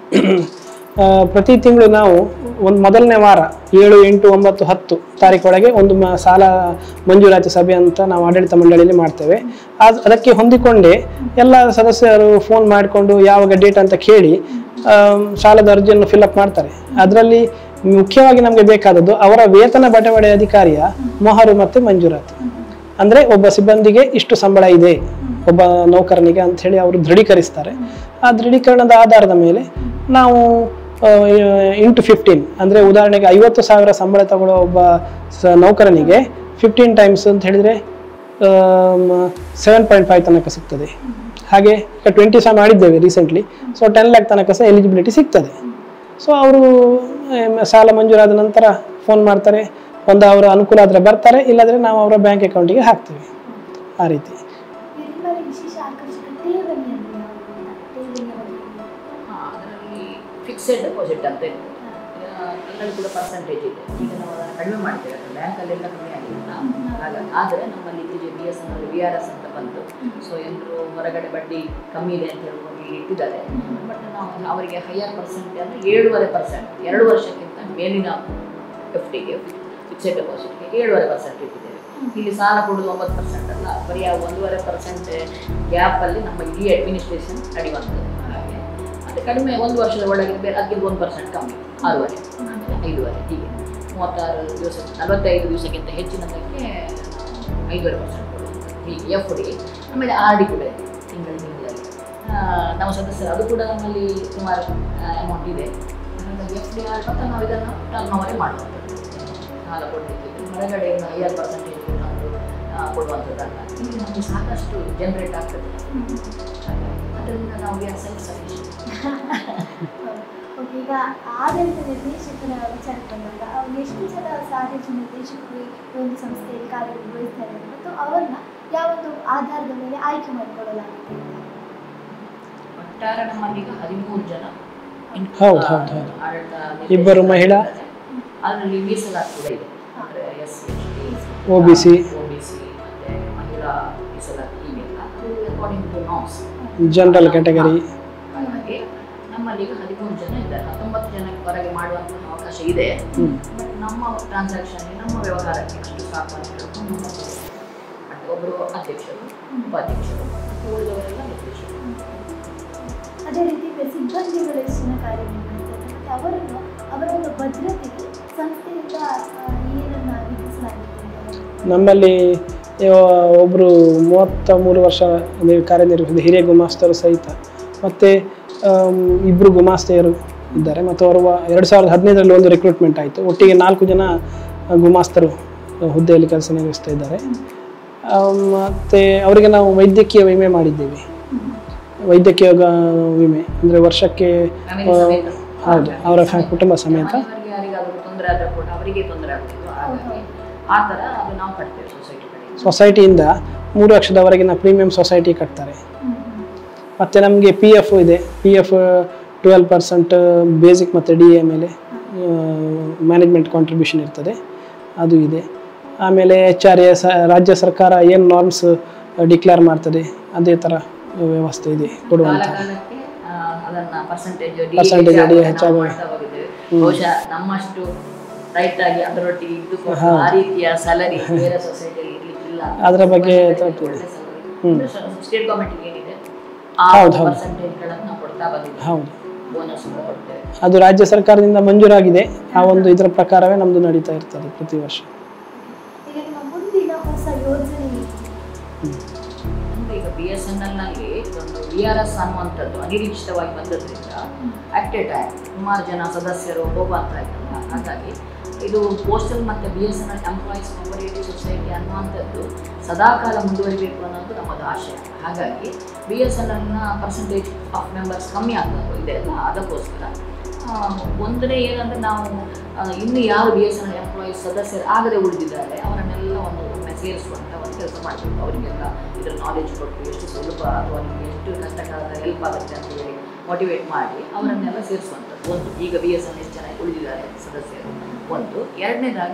ಆ, ಪ್ರತಿ ತಿಂಗಳು ನಾವು ಒಂದು ಮೊದಲನೇ ವಾರ ಏಳು ಎಂಟು ಒಂಬತ್ತು ಹತ್ತು ತಾರೀಕೊಳಗೆ ಒಂದು ಮ ಸಾಲ ಮಂಜೂರಾತಿ ಸಭೆ ಅಂತ ನಾವು ಆಡಳಿತ ಮಂಡಳಿಯಲ್ಲಿ ಮಾಡ್ತೇವೆ ಆದ್- ಅದಕ್ಕೆ ಹೊಂದಿಕೊಂಡೇ ಎಲ್ಲ ಸದಸ್ಯರು ಫೋನ್ ಮಾಡಿಕೊಂಡು ಯಾವಾಗ ಡೇಟ್ ಅಂತ ಕೇಳಿ ಆಮ್, ಸಾಲದ ಅರ್ಜಿಯನ್ನು ಫಿಲ್ಅಪ್ ಮಾಡ್ತಾರೆ ಅದರಲ್ಲಿ ಮುಖ್ಯವಾಗಿ ನಮಗೆ ಬೇಕಾದದ್ದು ಅವರ ವೇತನ ಬಟವಡೆ ಅಧಿಕಾರಿಯ ಮೊಹರು ಮತ್ತು ಮಂಜೂರಾತಿ ಅಂದ್ರೆ ಒಬ್ಬ ಸಿಬ್ಬಂದಿಗೆ ಇಷ್ಟು ಸಂಬಳ ಇದೆ ಒಬ್ಬ ನೌಕರನಿಗೆ ಅಂತ ಹೇಳಿ ಅವರು ದೃಢೀಕರಿಸ್ತಾರೆ ಆ ದೃಢೀಕರಣದ ಆಧಾರದ ಮೇಲೆ ನಾವು ಇಂಟು ಫಿಫ್ಟೀನ್ ಅಂದ್ರೆ ಉದಾಹರಣೆಗೆ ಐವತ್ತು ಸಾವಿರ ಸಂಬಳ ತಗೊಳ್ಳೋ ಒಬ್ಬ ಸ- ನೌಕರನಿಗೆ ಫಿಫ್ಟೀನ್ ಟೈಮ್ಸ್ ಅಂತ ಹೇಳಿದ್ರೆ ಸೆವೆನ್ ಪಾಯಿಂಟ್ ಫೈವ್ ತನಕ ಸಿಗ್ತದೆ ಹಾಗೆ ಈಗ ಟ್ವೆಂಟಿ ಸಹ ಮಾಡಿದ್ದೇವೆ ರೀಸೆಂಟ್ಲಿ ಸೊ ಟೆನ್ ಲ್ಯಾಕ್ ತನಕ ಸಹ ಎಲಿಜಿಬಿಲಿಟಿ ಸಿಗ್ತದೆ ಸೊ ಅವರು ಸಾಲ ಮಂಜೂರಾದ ನಂತರ ಫೋನ್ ಮಾಡ್ತಾರೆ ಒಂದು ಅವರ ಅನುಕೂಲ ಆದರೆ ಬರ್ತಾರೆ ಇಲ್ಲಾಂದರೆ ನಾವು ಅವರ ಬ್ಯಾಂಕ್ ಅಕೌಂಟಿಗೆ ಹಾಕ್ತೀವಿ ಆ ರೀತಿ ನಿಮ್ಮಲ್ಲಿ ವಿಶೇಷ ಆಕರ್ಷಕ ಠೇವಣಿ ಅಂದ್ರೆ ಯಾವುದು ಠೇವಣಿಯ ಬಗ್ಗೆ ಹಾಂ ಅದರಲ್ಲಿ ಫಿಕ್ಸೆಡ್ ಡೆಪಾಸಿಟ್ ಅಂತ ಇದೆ ಎಲ್ಲರೂ ಕೂಡ ಪರ್ಸೆಂಟೇಜ್ ಇದೆ ಈಗ ನಾವು ಅದನ್ನು ಕಡಿಮೆ ಮಾಡ್ತೇವೆ ಬ್ಯಾಂಕಲ್ಲೆಲ್ಲ ಕಮ್ಮಿ ಆಗಿಲ್ಲ ಹಾಗಾಗಿ ಆದರೆ ನಮ್ಮಲ್ಲಿ ಇತ್ತೀಚೆಗೆ B S N L V R S ಅಂತ ಬಂತು ಸೊ ಎಲ್ಲರೂ ಹೊರಗಡೆ ಬಡ್ಡಿ ಕಮ್ಮಿ ಇದೆ ಅಂತ ಹೇಳ್ಕೊಂಡು ಇಲ್ಲಿ ಇಟ್ಟಿದ್ದಾರೆ ಬಟ್ ನಾವು ಅವರಿಗೆ ಹೈಯರ್ ಪರ್ಸೆಂಟ್ ಅಂದರೆ ಏಳುವರೆ ಪರ್ಸೆಂಟ್ ಎರಡು ವರ್ಷಕ್ಕಿಂತ ಮೇಲಿನ ಎಫ್ ಟಿಗೆ ಫಿಕ್ಸೆಡ್ ಡೆಪಾಸಿಟ್ಗೆ ಏಳುವರೆ ಪರ್ಸೆಂಟ್ ಇಟ್ಟಿದ್ದೇವೆ ಇಲ್ಲಿ ಸಾಲ ಕೊಡೋದು ಒಂಬತ್ತು ಪರ್ಸೆಂಟ್ ಅಲ್ಲ ಬರೀ ಆ ಒಂದೂವರೆ ಪರ್ಸೆಂಟ್ ಗ್ಯಾಪಲ್ಲಿ ನಮ್ಮ ಇಡೀ ಅಡ್ಮಿನಿಸ್ಟ್ರೇಷನ್ ನಡೆಯುವಂಥದ್ದು ಹಾಗೆ ಮತ್ತು ಕಡಿಮೆ ಒಂದು ವರ್ಷದ ಒಳಗೆ ಬೇರೆ ಅದಕ್ಕೆ ಒಂದು ಪರ್ಸೆಂಟ್ ಕಮ್ಮಿ ಆರೂವರೆ ಆಮೇಲೆ ಐದೂವರೆ ಹೀಗೆ ಮೂವತ್ತಾರು ದಿವಸ ನಲವತ್ತೈದು ದಿವಸಕ್ಕಿಂತ ಹೆಚ್ಚಿನದಕ್ಕೆ ಐದೂವರೆ ಪರ್ಸೆಂಟ್ ಕೊಡುವಂಥದ್ದು ಹೀಗೆ ಎಫ್ ಡಿ ಆಮೇಲೆ ಆರ್ ಡಿ ಕೂಡ ಇದೆ ತಿಂಗಳ ತಿಂಗಳಲ್ಲಿ ನಮ್ಮ ಸದಸ್ಯರು ಅದು ಕೂಡ ನಮ್ಮಲ್ಲಿ ಸುಮಾರು ಅಮೌಂಟ್ ಇದೆ ಹಾಗಾಗಿ ಎಫ್ ಡಿ ಆರ್ ಮತ್ತು ನಾವು ಇದನ್ನು ಟರ್ನ್ ಓವರೇ ಮಾಡುವಂಥದ್ದು ಸಾಲ ಕೊಡಲಿಕ್ಕೆ ಹೊರಗಡೆಯಿಂದ ಐವತ್ತು ಪರ್ಸೆಂಟೇಜ್ ನಾವು ಆ, ಕೊಡುವಂಥದ್ದಲ್ಲ ಇಲ್ಲಿ ನಮಗೆ ಸಾಕಷ್ಟು ಜನರೇಟ್ ಆಗ್ತದೆ ಹಾಗಾಗಿ ಅದರಿಂದ ನಾವು V R self sufficient okay ಈಗ ಆಡಳಿತ ನಿರ್ದೇಶಕರ ವಿಚಾರಕ್ಕೆ ಬಂದಾಗ ಅವ್ರು ಎಷ್ಟು ಜನ ಆಡಳಿತ ನಿರ್ದೇಶಕರು ಈ ಒಂದು ಸಂಸ್ಥೆಯಲ್ಲಿ ಕಾರ್ಯನಿರ್ವಹಿಸ್ತಾರೆ ಮತ್ತು ಅವರನ್ನ ಯಾವೊಂದು ಆಧಾರದ ಮೇಲೆ ಆಯ್ಕೆ ಮಾಡಿಕೊಳ್ಳಲಾಗುತ್ತೆ ಅಂತ ಒಟ್ಟಾರೆ ನಮ್ಮಲ್ಲೀಗ ಹದಿಮೂರು ಜನ ಇನ್- ಹೌದು, ಹೌದು, ಹೌದು. ಆಡಳಿತ ಇಬ್ಬರು ಮಹಿಳಾ. ಅದರಲ್ಲಿ ಮೀಸಲಾತಿ ಕೂಡ ಇದೆ ಅಂದರೆ S C OBC. O B C ಮತ್ತು ಮಹಿಳಾ ಮೀಸಲಾತಿ ಹೀಗೆಲ್ಲ according to norms general category ಹಾಗಾಗಿ ನಮ್ಮಲ್ಲಿ ಈಗ ಹದಿಮೂರು ಜನ ಇದ್ದಾರೆ ಹತ್ತೊಂಬತ್ತು ಜನಕ್ಕೆ ಹೊರಗೆ ಮಾಡುವಂತಹ ಅವಕಾಶ ಇದೆ ಹ್ಮ್. ಬಟ್ ನಮ್ಮ ಟ್ರಾನ್ಸಾಕ್ಷನ್ ನಮ್ಮ ವ್ಯವಹಾರಕ್ಕೆ ಅಷ್ಟು ಸಾಕು ಅಂತ ಹೇಳ್ಕೊಂಡು ನಮ್ಮ ಮತ್ತೆ ಒಬ್ಬರು ಅಧ್ಯಕ್ಷರು ಉಪಾಧ್ಯಕ್ಷರು ಮತ್ತು ಉಳಿದವರೆಲ್ಲ ನಿರ್ದೇಶಕರು ಅದೇ ರೀತಿ ಸಿಬ್ಬಂದಿಗಳು ಎಷ್ಟು ಜನ ಕಾರ್ಯನಿರ್ವಹಿಸ್ತಾರೆ ಮತ್ತು ಅವರನ್ನು ಅವರ ಒಂದು ಭದ್ರತೆಗೆ ಸಂಸ್ಥೆಯಿಂದ ಆ, ಏನನ್ನ ವಿಧಿಸಲಾಗಿದೆ ಅಂತ ನಮ್ಮಲ್ಲಿ ಒಬ್ಬರು ಮೂವತ್ತ ಮೂರು ವರ್ಷ ಅಂದ್ರೆ ಕಾರ್ಯನಿರ್ವಹಿಸಿದ ಹಿರಿಯ ಗುಮಾಸ್ತರು ಸಹಿತ ಮತ್ತು ಇಬ್ಬರು ಗುಮಾಸ್ತೆಯರು ಇದ್ದಾರೆ ಮತ್ತು ಅವರು ಎರಡು ಸಾವಿರದ ಹದಿನೈದರಲ್ಲಿ ಒಂದು ರಿಕ್ರೂಟ್ಮೆಂಟ್ ಆಯಿತು ಒಟ್ಟಿಗೆ ನಾಲ್ಕು ಜನ ಗುಮಾಸ್ತರು ಹುದ್ದೆಯಲ್ಲಿ ಕೆಲಸ ನಿರ್ವಹಿಸ್ತಾ ಇದ್ದಾರೆ ಮತ್ತು ಅವರಿಗೆ ನಾವು ವೈದ್ಯಕೀಯ ವಿಮೆ ಮಾಡಿದ್ದೇವೆ ವೈದ್ಯಕೀಯ ಗ- ವಿಮೆ ಅಂದರೆ ವರ್ಷಕ್ಕೆ Family ಸಮೇತ. ಹೌದು ಅವರ ಫ್ಯಾ- ಕುಟುಂಬ ಸಮೇತ ಮನೆಯವರಿಗೆ ಯಾರಿಗಾದರೂ ತೊಂದರೆ ಆದ್ರೆ ಕೂಡ ಅವರಿಗೆ ತೊಂದರೆ ಆಗ್ತಿತ್ತು ಹಾಗಾಗಿ ಆ ಥರ ಅದು ನಾವು ಕಟ್ತೇವೆ ಸೊಸೈಟಿ ಕಡೆ ಸೊಸೈಟಿಯಿಂದ ಮೂರು ಲಕ್ಷದವರೆಗಿನ ಪ್ರೀಮಿಯಂ ಸೊಸೈಟಿ ಕಟ್ತಾರೆ ಮತ್ತು ನಮಗೆ ಪಿ ಎಫ್ ಇದೆ P F twelve percent basic ಮತ್ತು ಡಿ ಎ ಮೇಲೆ ಮ್ಯಾನೇಜ್ಮೆಂಟ್ ಕಾಂಟ್ರಿಬ್ಯೂಷನ್ ಇರ್ತದೆ ಅದು ಇದೆ ಆಮೇಲೆ ಎಚ್ ಆರ್ ಎ ಸ ರಾಜ್ಯ ಸರ್ಕಾರ ಏನು ನಾರ್ಮ್ಸ್ ಡಿಕ್ಲೇರ್ ಮಾಡ್ತದೆ ಅದೇ ಥರ ವ್ಯವಸ್ಥೆ ಇದೆ ಕಾಲ ಕೊಡುವಂಥ ಕಾಲಕ್ಕೆ ಆ, ಅದನ್ನ ಪರ್ಸೆಂಟೇಜ್ Percentage ಡಿ ಹೆಚ್ಚಾಗುವ- ಬಹುಶಃ ನಮ್ಮಷ್ಟು ರೈಟ್ ಆಗಿ ಅದರೊಟ್ಟಿಗೆ ಇದ್ದುಕೊಂಡು ಹೌದು. ಆ ರೀತಿಯ ಸ್ಯಾಲರಿ ಬೇರೆ ಸೊಸೈಟಿಯಲ್ಲಿ ಇರ್ಲಿಕ್ಕಿಲ್ಲ ಅದರ ಬಗ್ಗೆ ತಪ್ಪು. ಹ್ಮ್. ಸ್ಟೇಟ್ ಗೌರ್ಮೆಂಟ್ ಏನಿದೆ ಆ ಹೌದು, ಹೌದು. ಪರ್ಸೆಂಟೇಜ್ಗಳನ್ನು ನಾವು ಕೊಡ್ತಾ ಬಂದಿದ್ದೀವಿ ಹೌದು ಬೋನಸ್ ಕೊಡ್ತೇವೆ ಅದು ರಾಜ್ಯ ಸರ್ಕಾರದಿಂದ ಮಂಜೂರಾಗಿದೆ ಆ ಒಂದು ಇದರ ಪ್ರಕಾರವೇ ನಮ್ಮದು ನಡೀತಾ ಇರ್ತದೆ ಪ್ರತಿ ವರ್ಷ ಈಗ ನಿಮ್ಮ ಮುಂದಿನ ಹೊಸ ಯೋಜನೆ ಏನು? ಅಂದ್ರೆ ಈಗ ಬಿ ಎಸ್ ಎನ್ ಎಲ್ನಲ್ಲಿ ಒಂದು ವಿ ಆರ್ ಎಸ್ ಅನ್ನುವಂಥದ್ದು ಅನಿರೀಕ್ಷಿತವಾಗಿ ಬಂದದ್ರಿಂದ ಅಟ್ ಎ ಟೈಮ್ ಸುಮಾರು ಜನ ಸದಸ್ಯರು ಹೋಗುವಂತ ಇದ್ದಲ್ಲ ಹಾಗಾಗಿ ಇದು ಪೋಸ್ಟಲ್ ಮತ್ತು B S N L employees cooperative society ಅನ್ನುವಂಥದ್ದು ಸದಾಕಾಲ ಮುಂದುವರಿಬೇಕು ಅನ್ನೋದು ನಮ್ಮದು ಆಶಯ ಹಾಗಾಗಿ ಬಿ ಎಸ್ ಎನ್ ಎಲ್ನ ಪರ್ಸೆಂಟೇಜ್ ಆಫ್ ಮೆಂಬರ್ಸ್ ಕಮ್ಮಿ ಆಗ್ತಾ ಇದೆ ಅಲ್ಲ ಅದಕ್ಕೋಸ್ಕರ ಆ, ಒಂದನೇ ಏನಂದ್ರೆ ನಾವು ಆ, ಇನ್ನು ಯಾರು B S N L employees ಸದಸ್ಯರು ಆಗದೆ ಉಳಿದಿದ್ದಾರೆ ಅವರನ್ನೆಲ್ಲ ಒಂದು ಒಮ್ಮೆ ಸೇರಿಸುವಂಥ ಒಂದು ಕೆಲಸ ಮಾಡಬೇಕು ಅವರಿಗೆಲ್ಲ ಇದರ ನಾಲೆಜ್ ಕೊಟ್ಟು ಎಷ್ಟು ಸುಲಭ ಅಥವಾ ನಿಮಗೆ ಎಷ್ಟು ಕಷ್ಟಕಾಲದ ಹೆಲ್ಪ್ ಆಗುತ್ತೆ ಅಂತ ಹೇಳಿ ಮೋಟಿವೇಟ್ ಮಾಡಿ ಅವರನ್ನೆಲ್ಲ ಸೇರಿಸುವಂಥದ್ದು ಒಂದು ಈಗ ಬಿ ಎಸ್ ಎನ್ ಎಷ್ಟು ಜನ ಉಳಿದಿದ್ದಾರೆ ಸದಸ್ಯರು ಒಂದು ಎರಡನೇದಾಗಿ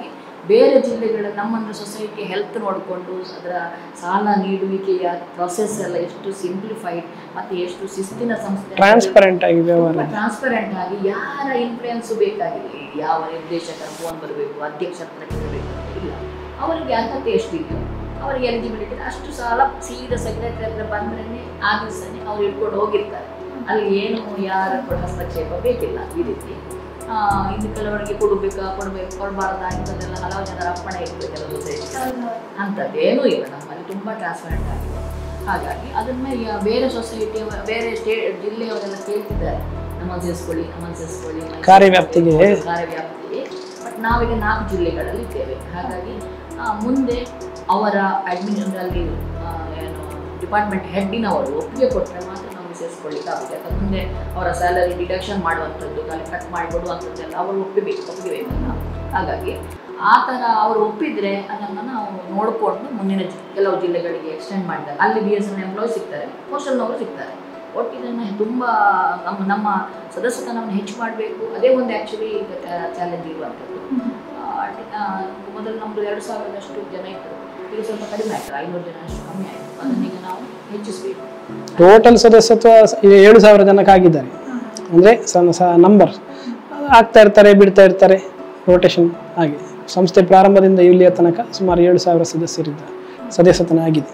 ಬೇರೆ ಜಿಲ್ಲೆಗಳ ನಮ್ಮನ್ನು ಸೊಸೈಟಿ ಹೆಲ್ತ್ ನೋಡಿಕೊಂಡು ಅದರ ಸಾಲ ನೀಡುವಿಕೆಯ ಪ್ರೊಸೆಸ್ ಎಲ್ಲ ಎಷ್ಟು ಸಿಂಪ್ಲಿಫೈಡ್ ಮತ್ತು ಎಷ್ಟು ಶಿಸ್ತಿನ ಸಂಸ್ಥೆ ಟ್ರಾನ್ಸ್ಪರೆಂಟ್ ಆಗಿ ವ್ಯವಹಾರ ಟ್ರಾನ್ಸ್ಪರೆಂಟ್ ಆಗಿ ಯಾರ ಇನ್ಫ್ಲುಯೆನ್ಸ್ ಬೇಕಾಗಿಲ್ಲ ಇಲ್ಲಿ ಯಾವ ನಿರ್ದೇಶಕರ ಫೋನ್ ಬರಬೇಕು ಅಧ್ಯಕ್ಷ ಹತ್ರ ಕೇಳಬೇಕು ಅಂತ ಇಲ್ಲ ಅವರಿಗೆ ಅರ್ಹತೆ ಎಷ್ಟಿತ್ತು ಅವರಿಗೆ ಎಲಿಜಿಬಿಲಿಟಿ ಅಷ್ಟು ಸಾಲ ಸೀದಾ ಸೆಕ್ರೆಟರಿ ಹತ್ರ ಬಂದ್ರೆ ಆ ದಿವಸನೇ ಅವ್ರು ಇಟ್ಕೊಂಡು ಹೋಗಿರ್ತಾರೆ ಅಲ್ಲಿ ಏನು ಯಾರ ಕೂಡ ಹಸ್ತಕ್ಷೇಪ ಬೇಕಿಲ್ಲ ಈ ರೀತಿ ಆ, ಇನ್ನು ಕೆಲವರಿಗೆ ಕೊಡಬೇಕಾ ಕೊಡಬೇಕು ಕೊಡಬಾರ್ದಾ ಇಂಥದ್ದೆಲ್ಲ ಹಲವು ಜನರ ಅಪ್ಪಣೆ ಇರ್ತದೆ ಕೆಲವು ಸೊಸೈಟಿ ಅಂಥದ್ದೇನೂ ಇಲ್ಲ ನಮ್ಮಲ್ಲಿ ತುಂಬ ಟ್ರಾನ್ಸ್ಪರೆಂಟ್ ಆಗಿದೆ ಹಾಗಾಗಿ ಅದನ್ನ ಈಗ ಬೇರೆ ಸೊಸೈಟಿ ಬೇರೆ ಸ್ಟೇ ಜಿಲ್ಲೆಯವರೆಲ್ಲ ಕೇಳ್ತಿದ್ದಾರೆ ನಮ್ಮನ್ನು ಸೇರಿಸ್ಕೊಳ್ಳಿ ನಮ್ಮನ್ನು ಸೇರಿಸ್ಕೊಳ್ಳಿ ಮೈಸೂರು ಕಾರ್ಯವ್ಯಾಪ್ತಿಗೆ. ಕಾರ್ಯವ್ಯಾಪ್ತಿಗೆ ಬಟ್ ನಾವೀಗ ನಾಲ್ಕು ಜಿಲ್ಲೆಗಳಲ್ಲಿ ಇದ್ದೇವೆ ಹಾಗಾಗಿ ಆ, ಮುಂದೆ ಅವರ ಅಡ್ಮಿನ್ ಅಲ್ಲಿ ಆ, ಏನು ಡಿಪಾರ್ಟ್ಮೆಂಟ್ ಹೆಡ್ಡಿನವರು ಒಪ್ಪಿಗೆ ಕೊಟ್ಟರೆ ಮಾತ್ರ ನಮಗೆ ಸೇರಿಸ್ಕೊಳ್ಳಿಕ್ಕಾಗುತ್ತೆ ಯಾಕಂದ್ರೆ ಮುಂದೆ ಅವರ ಸ್ಯಾಲರಿ ಡಿಡಕ್ಷನ್ ಮಾಡುವಂಥದ್ದು ಅಲ್ಲಿ ಕಟ್ ಮಾಡಿಕೊಡುವಂಥದ್ದೆಲ್ಲ ಅವರು ಒಪ್ಪಿಬೇಕು ಒಪ್ಪಿಗೆಬೇಕಲ್ಲ ಹಾಗಾಗಿ ಆ ಥರ ಅವರು ಒಪ್ಪಿದ್ರೆ ಅದನ್ನು ನಾವು ನೋಡಿಕೊಂಡು ಮುಂದಿನ ಜಿ- ಕೆಲವು ಜಿಲ್ಲೆಗಳಿಗೆ ಎಕ್ಸ್ಟೆಂಡ್ ಮಾಡಿದಾಗ ಅಲ್ಲಿ ಬಿ ಎಸ್ ಎನ್ ಎಂಪ್ಲಾಯ್ ಸಿಗ್ತಾರೆ ಪೋಸ್ಟಲ್ನವರು ಸಿಗ್ತಾರೆ ಒಟ್ಟು ಇದನ್ನು ತುಂಬ ನಮ್ಮ ನಮ್ಮ ಸದಸ್ಯತನವನ್ನು ಹೆಚ್ಚು ಮಾಡಬೇಕು ಅದೇ ಒಂದು ಆ್ಯಕ್ಚುಲಿ ಈಗ ಚಾಲೆಂಜ್ ಇರುವಂಥದ್ದು ಆ, ಆ, ಮೊದಲು ನಮ್ಮದು ಎರಡು ಸಾವಿರದಷ್ಟು ಜನ ಇದ್ದರು ಈಗ ಸ್ವಲ್ಪ ಕಡಿಮೆ ಆಯಿತು ಐನೂರು ಜನ ಅಷ್ಟು ಕಮ್ಮಿ ಆಯಿತು ಅದನ್ನೀಗ ನಾವು ಹೆಚ್ಚಿಸಬೇಕು ಟೋಟಲ್ ಸದಸ್ಯತ್ವ ಈಗ ಏಳು ಸಾವಿರ ಜನಕ್ಕೆ ಆಗಿದ್ದಾರೆ ಅಂದರೆ ಸಣ್ಣ ಸ ನಂಬರ್ ಆಗ್ತಾ ಇರ್ತಾರೆ ಬಿಡ್ತಾ ಇರ್ತಾರೆ ರೋಟೇಷನ್ ಹಾಗೆ ಸಂಸ್ಥೆ ಪ್ರಾರಂಭದಿಂದ ಇಲ್ಲಿಯ ತನಕ ಸುಮಾರು ಏಳು ಸಾವಿರ ಸದಸ್ಯರಿದ್ದ ಸದಸ್ಯತನ ಆಗಿದೆ